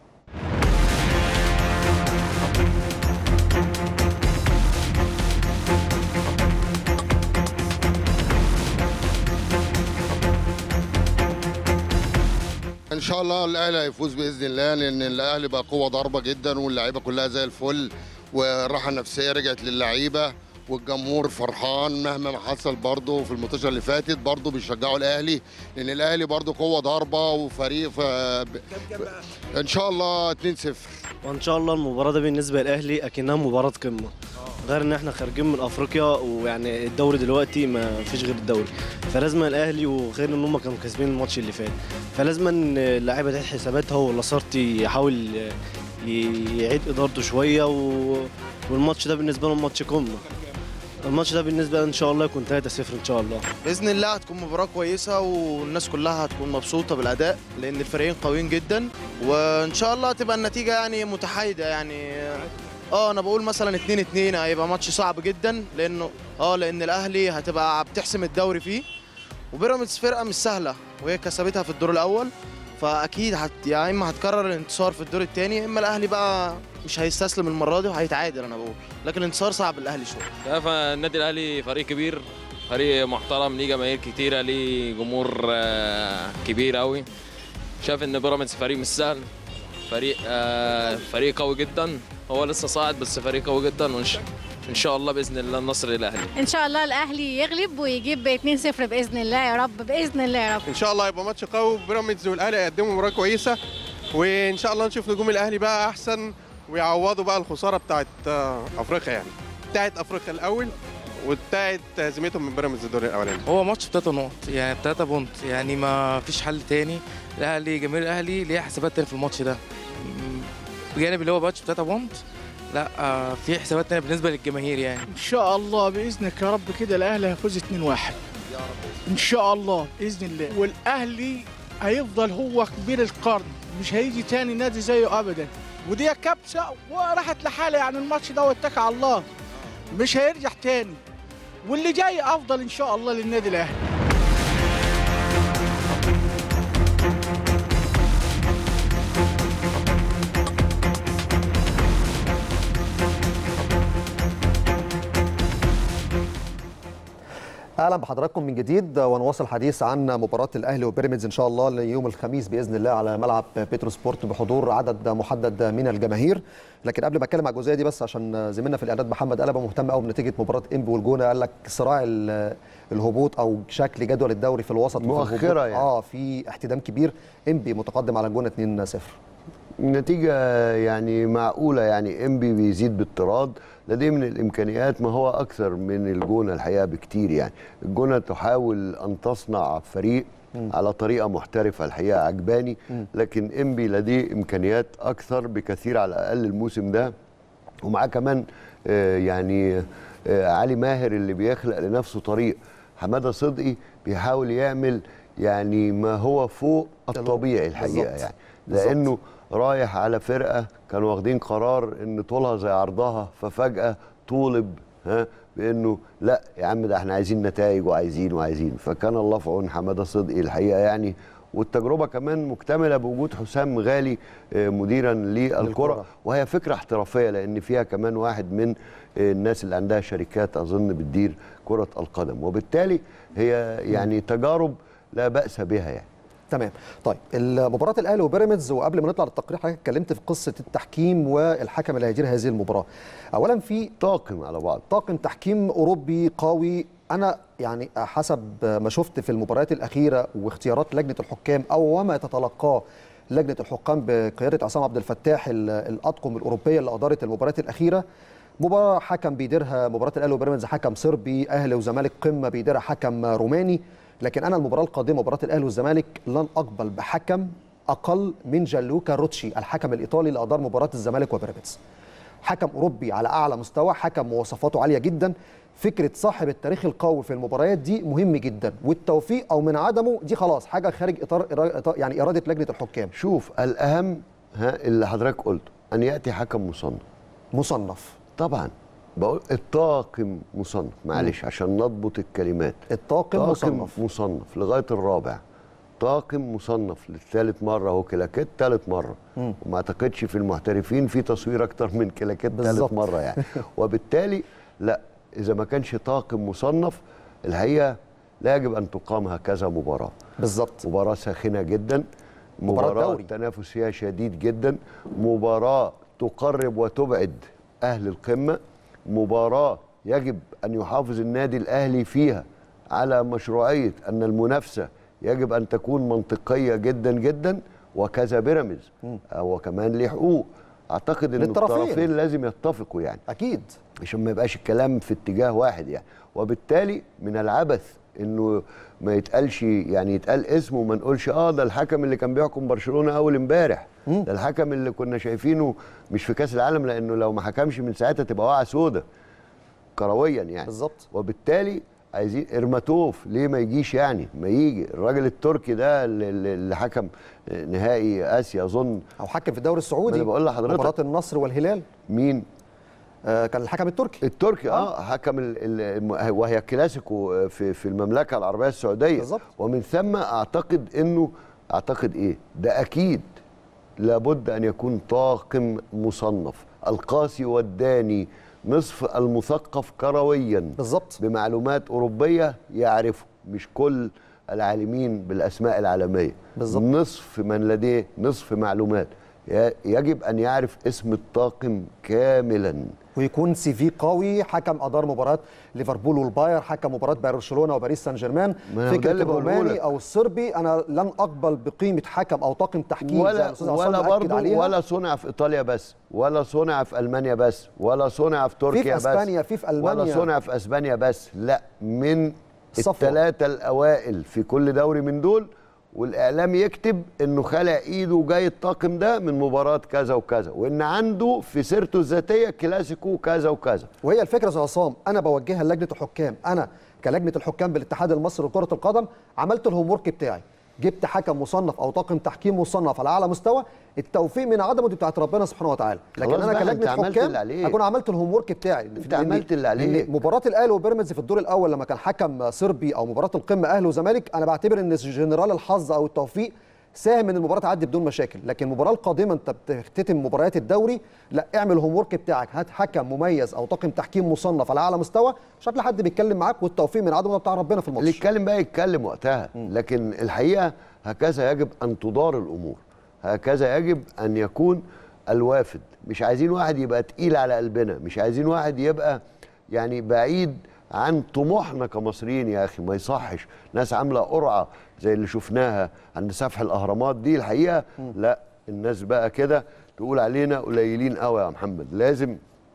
ان شاء الله الاهلي هيفوز باذن الله لان الاهلي بقى قوه ضاربه جدا واللعيبه كلها زي الفل والراحه النفسيه رجعت للعيبه والجمهور فرحان مهما ما حصل برضه في الماتشات اللي فاتت برضه بيشجعوا الاهلي لان الاهلي برضه قوه ضاربه وفريق ف... ان شاء الله 2-0 وان شاء الله المباراه ده بالنسبه للاهلي اكنها مباراه قمه غير ان احنا خارجين من افريقيا ويعني الدوري دلوقتي ما فيش غير الدوري فلازم الاهلي وغير ان هم كانوا كاسبين الماتش اللي فات فلازم ان اللعيبه تعيد حساباتها ولاسارتي يحاول ي- يعيد ادارته شويه و... والماتش ده بالنسبه لهم ماتش قمه الماتش ده بالنسبه لنا ان شاء الله يكون 3-0 ان شاء الله باذن الله هتكون مباراه كويسه والناس كلها هتكون مبسوطه بالاداء لان الفريقين قويين جدا وان شاء الله تبقى النتيجه يعني متحايده يعني اه انا بقول مثلا 2 2 هيبقى ماتش صعب جدا لانه اه لان الاهلي هتبقى بتحسم الدوري فيه وبيراميدز فرقه مش سهله وهي كسبتها في الدور الاول فاكيد هت يا اما هتكرر الانتصار في الدور الثاني يا اما الاهلي بقى مش هيستسلم المره دي وهيتعادل انا بقول لكن الانتصار صعب الاهلي شويه لا فالنادي الاهلي فريق كبير فريق محترم ليه جماهير كتيره ليه جمهور آه، كبير قوي شايف ان بيراميدز فريق مش سهل فريق آه، فريق قوي جدا هو لسه صاعد بس فريق قوي جدا وان شاء ان شاء الله باذن الله النصر للاهلي ان شاء الله الاهلي يغلب ويجيب 2-0 باذن الله يا رب باذن الله يا رب ان شاء الله يبقى ماتش قوي وبيراميدز والاهلي هيقدموا مباراه كويسه وان شاء الله نشوف نجوم الاهلي بقى احسن ويعوضوا بقى الخساره بتاعت آه، افريقيا يعني بتاعت افريقيا الاول وبتاعت هزيمتهم من بيراميدز الدور الاولاني هو ماتش بتلاتة نقط يعني بتلاتة بونت يعني ما فيش حل تاني الاهلي جماهير الاهلي ليها حسابات تاني في الماتش ده م- بجانب اللي هو ماتش بتلاتة بونت لا آه، في حسابات تانية بالنسبه للجماهير يعني ان شاء الله باذنك يا رب كده الاهلي هيفوز 2-1 ان شاء الله باذن الله والاهلي هيفضل هو كبير القرن مش هيجي تاني نادي زيه ابدا ودي كبسه وراحت لحالها يعني الماتش ده واتكل على الله مش هيرجع تاني واللي جاي افضل ان شاء الله للنادي الاهلي اهلا بحضراتكم من جديد ونواصل الحديث عن مباراه الاهلي وبيراميدز ان شاء الله ليوم الخميس باذن الله على ملعب بيترو سبورت بحضور عدد محدد من الجماهير لكن قبل ما اتكلم على الجزئيه دي بس عشان زميلنا في الاعداد محمد قلبه مهتم قوي بنتيجه مباراه انبي والجونه قال لك صراع ال- الهبوط او شكل جدول الدوري في الوسط وفي مؤخرة الهبوط. يعني. اه في احتدام كبير انبي متقدم على الجونه 2-0 النتيجة يعني معقولة يعني انبي بيزيد بالطراد لديه من الامكانيات ما هو اكثر من الجونه الحقيقه بكتير يعني الجونه تحاول ان تصنع فريق على طريقه محترفه الحقيقه عجباني لكن انبي لديه امكانيات اكثر بكثير على الاقل الموسم ده ومعاه كمان آه، يعني آه، علي ماهر اللي بيخلق لنفسه طريق حماده صدقي بيحاول يعمل يعني ما هو فوق الطبيعي الحقيقه بالظبط. يعني بالظبط. لانه رايح على فرقه كانوا واخدين قرار ان طولها زي عرضها ففجاه طولب ها بانه لا يا عم ده احنا عايزين نتائج وعايزين وعايزين فكان الله في عون حماده صدقي الحقيقه يعني والتجربه كمان مكتمله بوجود حسام غالي آه، مديرا للكره للكرة. وهي فكره احترافيه لان فيها كمان واحد من آه، الناس اللي عندها شركات اظن بتدير كره القدم وبالتالي هي يعني تجارب لا باس بها يعني تمام طيب مباراه الاهلي وبيراميدز وقبل ما نطلع للتقرير حضرتك اتكلمت في قصه التحكيم والحكم اللي هيدير هذه المباراه اولا في طاقم على بعض طاقم تحكيم اوروبي قوي انا يعني حسب ما شفت في المباريات الاخيره واختيارات لجنه الحكام او وما تتلقاه لجنه الحكام بقياده عصام عبد الفتاح ال- الاطقم الاوروبيه اللي ادارت المباريات الاخيره مباراه حكم بيديرها مباراه الاهلي وبيراميدز حكم صربي اهلي وزمالك قمه بيديرها حكم روماني لكن انا المباراه القادمه مباراه الاهلي والزمالك لن اقبل بحكم اقل من جانلوكا روتشي الحكم الايطالي اللي ادار مباراه الزمالك وبيراميدز حكم اوروبي على اعلى مستوى حكم مواصفاته عاليه جدا فكره صاحب التاريخ القوي في المباريات دي مهم جدا والتوفيق او من عدمه دي خلاص حاجه خارج اطار إطار- يعني اراده لجنه الحكام شوف الاهم ها اللي حضرتك قلته ان ياتي حكم مصنف مصنف طبعا بقول الطاقم مصنف معلش عشان نضبط الكلمات الطاقم طاقم مصنف مصنف لغايه الرابع طاقم مصنف للثالث مره هو كلاكيت ثالث مره مم. وما اعتقدش في المحترفين في تصوير اكتر من كلاكيت ثالث بالظبط. مره يعني وبالتالي لا اذا ما كانش طاقم مصنف الحقيقه لا يجب ان تقام هكذا مباراه بالظبط مباراه ساخنه جدا مباراة مباراه دوري. التنافس فيها شديد جدا مباراه تقرب وتبعد اهل القمه مباراه يجب ان يحافظ النادي الاهلي فيها على مشروعيه ان المنافسه يجب ان تكون منطقيه جدا جدا وكذا بيراميدز هو كمان ليه حقوق اعتقد ان للطرفين. الطرفين لازم يتفقوا يعني اكيد عشان ما يبقاش الكلام في اتجاه واحد يعني وبالتالي من العبث انه ما يتقالش يعني يتقال اسمه وما نقولش اه ده الحكم اللي كان بيحكم برشلونه اول امبارح ده الحكم اللي كنا شايفينه مش في كاس العالم لانه لو ما حكمش من ساعتها تبقى واقعه سودا كرويا يعني بالظبط وبالتالي عايزين ارماتوف ليه ما يجيش يعني ما يجي الراجل التركي ده اللي, اللي حكم نهائي اسيا اظن او حكم في الدوري السعودي ما انا بقول لحضرتك مباراه النصر والهلال مين آه كان الحكم التركي التركي اه حكم ال- ال- وهي كلاسيكو في في المملكه العربيه السعوديه بالظبط. ومن ثم اعتقد انه اعتقد ايه ده اكيد لابد ان يكون طاقم مصنف القاسي والداني نصف المثقف كرويا بالظبط بمعلومات اوروبيه يعرفه مش كل العالمين بالاسماء العالميه بالظبط. نصف من لديه نصف معلومات ي- يجب ان يعرف اسم الطاقم كاملا ويكون سي في قوي حكم ادار مباراه ليفربول والباير حكم مباراه برشلونه وباريس سان جيرمان ما أنا ده فكره اللي بقوله الروماني لك. او الصربي انا لن اقبل بقيمه حكم او طاقم تحكيم زي ولا الأستاذ عصام ولا أكد برضه عليها. ولا صنع في ايطاليا بس ولا صنع في المانيا بس ولا صنع في تركيا بس أسبانيا، في في ألمانيا. ولا صنع في اسبانيا بس لا من الصفوة. الثلاثه الاوائل في كل دوري من دول والاعلام يكتب انه خلع ايده وجاي الطاقم ده من مباراه كذا وكذا وان عنده في سيرته الذاتيه كلاسيكو كذا وكذا وهي الفكره يا أستاذ عصام انا بوجهها لجنه الحكام انا كلجنه الحكام بالاتحاد المصري لكره القدم عملت الهوم ورك بتاعي جبت حكم مصنف او طاقم تحكيم مصنف على اعلى مستوى التوفيق من عدمه دي بتاعت ربنا سبحانه وتعالى لكن خلاص انا بقى، أنت كلجنه عملت حكام اللي عليك. اكون عملت الهوم ورك بتاعي أنت عملت اللي عليك. لأن مباراه الاهلي وبيراميدز في الدور الاول لما كان حكم صربي او مباراه القمه اهلي وزمالك انا بعتبر ان جنرال الحظ او التوفيق ساهم ان المباراه تعدي بدون مشاكل لكن المباراه القادمه انت بتختتم مباريات الدوري لا اعمل الهوم ورك بتاعك هات حكم مميز او طاقم تحكيم مصنف على اعلى مستوى مش هتلاقي حد بيتكلم معاك والتوفيق من عدمه بتاع ربنا في اللي الماتش يتكلم بقى يتكلم وقتها لكن الحقيقه هكذا يجب ان تدار الامور هكذا يجب ان يكون الوافد مش عايزين واحد يبقى تقيل على قلبنا مش عايزين واحد يبقى يعني بعيد عن طموحنا كمصريين يا اخي ما يصحش ناس عامله قرعه زي اللي شفناها عند سفح الاهرامات دي الحقيقه لا الناس بقى كده تقول علينا قليلين قوي يا محمد لازم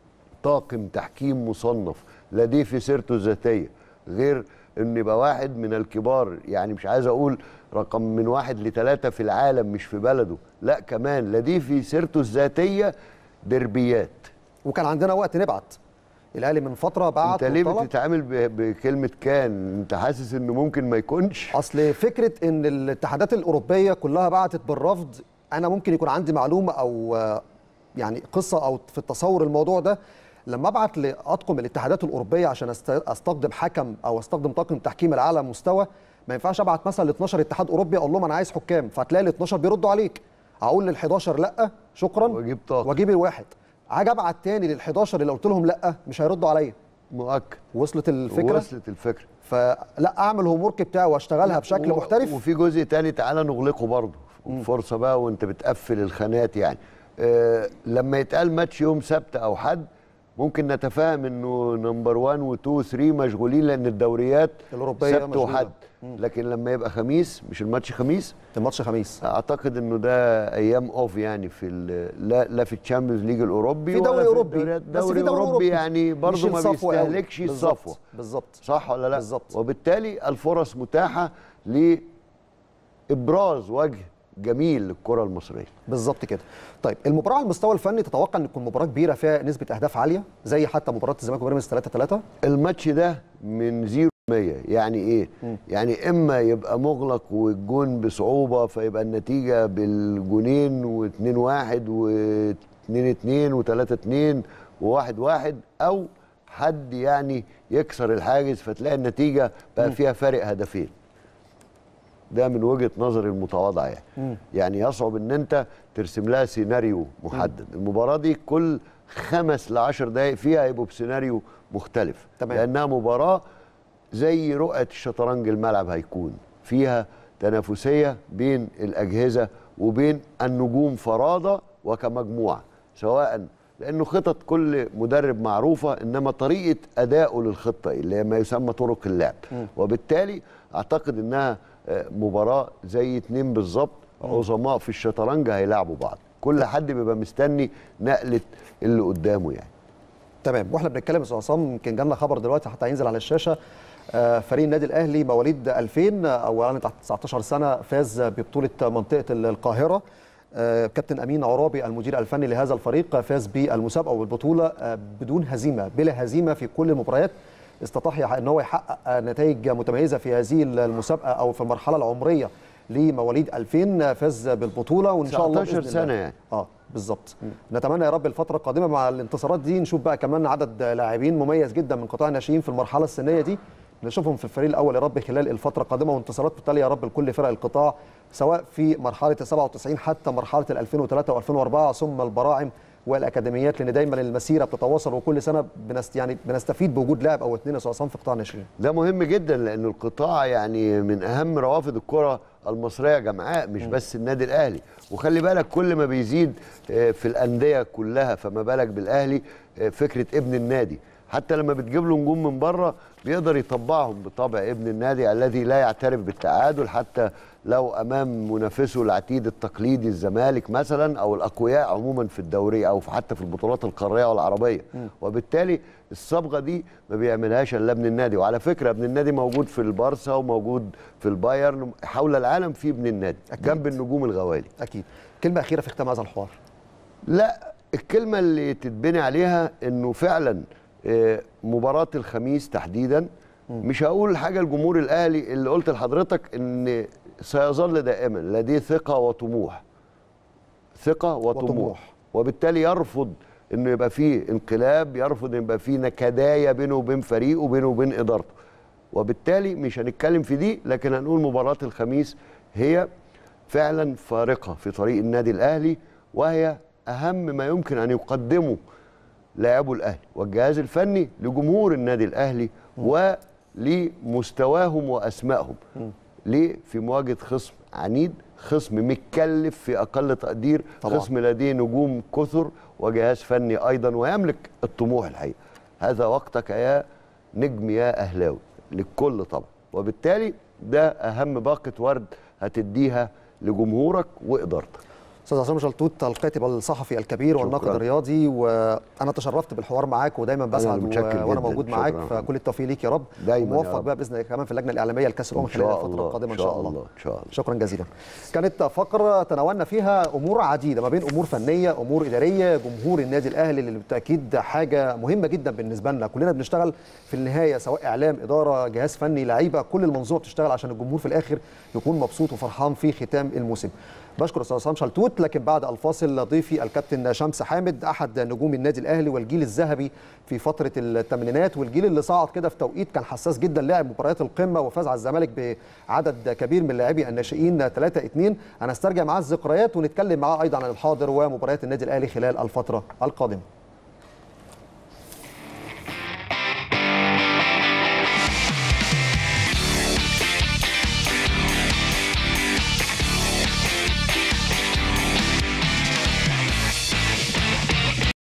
طاقم تحكيم مصنف لديه في سيرته الذاتيه غير ان يبقى واحد من الكبار يعني مش عايز اقول رقم من واحد لثلاثه في العالم مش في بلده لا كمان لديه في سيرته الذاتيه دربيات وكان عندنا وقت نبعت الاهلي من فتره بعت انت ليه وطلب. بتتعامل ب- بكلمه كان انت حاسس انه ممكن ما يكونش اصل فكره ان الاتحادات الاوروبيه كلها بعتت بالرفض انا ممكن يكون عندي معلومه او آه، يعني قصه او في التصور الموضوع ده لما ابعت لاطقم الاتحادات الاوروبيه عشان است- استخدم حكم او استخدم طاقم تحكيم الاعلى مستوى ما ينفعش ابعت مثلا ل 12 اتحاد اوروبي اقول لهم انا عايز حكام فتلاقي ال 12 بيردوا عليك اقول لل 11 لا شكرا واجيب طاقم واجيب الواحد اجي ابعت تاني لل 11 اللي قلت لهم لا مش هيردوا عليا مؤكد وصلت الفكره وصلت الفكره فلا اعمل هوم ورك بتاعي واشتغلها بشكل و- محترف وفي جزء تاني تعالى نغلقه برضه فرصه بقى وانت بتقفل الخانات يعني آه لما يتقال ماتش يوم سبت او حد ممكن نتفاهم انه نمبر 1 و 2 و 3 مشغولين لان الدوريات الأوروبية سبت مشغولة. وحد لكن لما يبقى خميس مش الماتش خميس الماتش خميس اعتقد انه ده ايام اوف يعني في ال- لا لا في الشامبيونز ليج الاوروبي في ولا دوري أوروبي. الدوريات. بس في دوري دوري اوروبي أوروبي. يعني مش برضه ما الصفوة أوي. بيستهلكش بالظبط. الصفوه بالظبط صح ولا لا بالظبط. وبالتالي الفرص متاحه لابراز وجه جميل للكره المصريه بالظبط كده طيب المباراه على المستوى الفني تتوقع ان تكون مباراه كبيره فيها نسبه اهداف عاليه زي حتى مباراه الزمالك وبيراميدز 3 3 الماتش ده من 0 100 يعني ايه يعني اما يبقى مغلق والجون بصعوبه فيبقى النتيجه بالجونين و2 1 و2 2 و3 2 و1 1 او حد يعني يكسر الحاجز فتلاقي النتيجه بقى فيها فارق هدفين ده من وجهه نظري المتواضعه يعني يعني يصعب ان انت ترسم لها سيناريو محدد المباراه دي كل خمس لعشر دقائق فيها هيبقوا بسيناريو مختلف تمام. لانها مباراه زي رؤيه الشطرنج الملعب هيكون فيها تنافسيه بين الاجهزه وبين النجوم فرادى وكمجموعه سواء لانه خطط كل مدرب معروفه انما طريقه ادائه للخطه اللي هي ما يسمى طرق اللعب وبالتالي اعتقد انها آه، مباراه زي اتنين بالظبط عظماء في الشطرنج هيلعبوا بعض كل حد بيبقى مستني نقله اللي قدامه يعني تمام واحنا بنتكلم يا استاذ عصام يمكن جالنا خبر دلوقتي حتى هينزل على الشاشه آه، فريق النادي الاهلي مواليد 2000 اولا تحت 19 سنه فاز ببطوله منطقه القاهره آه، كابتن امين عرابي المدير الفني لهذا الفريق فاز بالمسابقه والبطوله آه، بدون هزيمه بلا هزيمه في كل المباريات استطاع يح- ان هو يحقق آه، نتائج متميزه في هذه المسابقه او في المرحله العمريه لمواليد 2000 فاز بالبطوله وان شاء الله 19 بإذن سنة الله. يعني. اه بالظبط نتمنى يا رب الفتره القادمه مع الانتصارات دي نشوف بقى كمان عدد لاعبين مميز جدا من قطاع الناشئين في المرحله السنيه دي نشوفهم في الفريق الاول يا رب خلال الفتره القادمه وانتصارات بالتالي يا رب لكل فرق القطاع سواء في مرحله ال 97 حتى مرحله ال 2003 و2004 ثم البراعم والاكاديميات لان دايما المسيره بتتواصل وكل سنه بنست يعني بنستفيد بوجود لاعب او اثنين يا أستاذ عصام في قطاع الناشئين ده مهم جدا لان القطاع يعني من اهم روافد الكره المصريه جمعاء مش بس النادي الاهلي وخلي بالك كل ما بيزيد آه، في الانديه كلها فما بالك بالاهلي آه، فكره ابن النادي حتى لما بتجيب له نجوم من بره بيقدر يطبعهم بطبع ابن النادي الذي لا يعترف بالتعادل حتى لو امام منافسه العتيد التقليدي الزمالك مثلا او الاقوياء عموما في الدوري او في- حتى في البطولات القاريه والعربيه وبالتالي الصبغه دي ما بيعملهاش الا ابن النادي وعلى فكره ابن النادي موجود في البارسا وموجود في البايرن حول العالم في ابن النادي أكيد. جنب النجوم الغوالي اكيد كلمه اخيره في ختام هذا الحوار لا الكلمة اللي تتبني عليها انه فعلا آه، مباراة الخميس تحديدا مش هقول حاجة الجمهور الاهلي اللي قلت لحضرتك ان سيظل دائما لديه ثقة وطموح ثقة وطموح, وطموح. وطموح. وبالتالي يرفض انه يبقى فيه انقلاب يرفض ان يبقى فيه نكدايه بينه وبين فريقه وبينه وبين ادارته وبالتالي مش هنتكلم في دي لكن هنقول مباراة الخميس هي فعلا فارقة في طريق النادي الأهلي وهي أهم ما يمكن أن يقدمه لاعبو الأهلي والجهاز الفني لجمهور النادي الأهلي ولمستواهم وأسمائهم ليه في مواجهة خصم عنيد خصم متكلف في أقل تقدير طبعاً. خصم لديه نجوم كثر وجهاز فني أيضا ويملك الطموح الحقيقة هذا وقتك يا نجم يا أهلاوي للكل طبعا وبالتالي ده أهم باقة ورد هتديها لجمهورك وإدارتك استاذ عصام شلتوت الكاتب الصحفي الكبير والناقد شكراً. الرياضي وانا تشرفت بالحوار معاك ودايما بسعد متشكر و... وانا جداً. موجود معاك شكراً. فكل التوفيق ليك يا رب دايماً يا وموفق رب. بقى باذن الله كمان في اللجنه الاعلاميه لكاس الامم إن خلال شاء الفتره الله. القادمه ان إن شاء شاء الله الله. إن شاء الله. شكرا جزيلا كانت فقره تناولنا فيها امور عديده ما بين امور فنيه امور اداريه جمهور النادي الاهلي اللي بالتاكيد حاجه مهمه جدا بالنسبه لنا كلنا بنشتغل في النهايه سواء اعلام اداره جهاز فني لعيبه كل المنظومه بتشتغل عشان الجمهور في الاخر يكون مبسوط وفرحان في ختام الموسم بشكر استاذ عصام شلتوت لكن بعد الفاصل ضيفي الكابتن شمس حامد احد نجوم النادي الاهلي والجيل الذهبي في فتره الثمانينات والجيل اللي صعد كده في توقيت كان حساس جدا لعب مباريات القمه وفاز على الزمالك بعدد كبير من لاعبي الناشئين 3 2 انا استرجع معاه الذكريات ونتكلم معاه ايضا عن الحاضر ومباريات النادي الاهلي خلال الفتره القادمه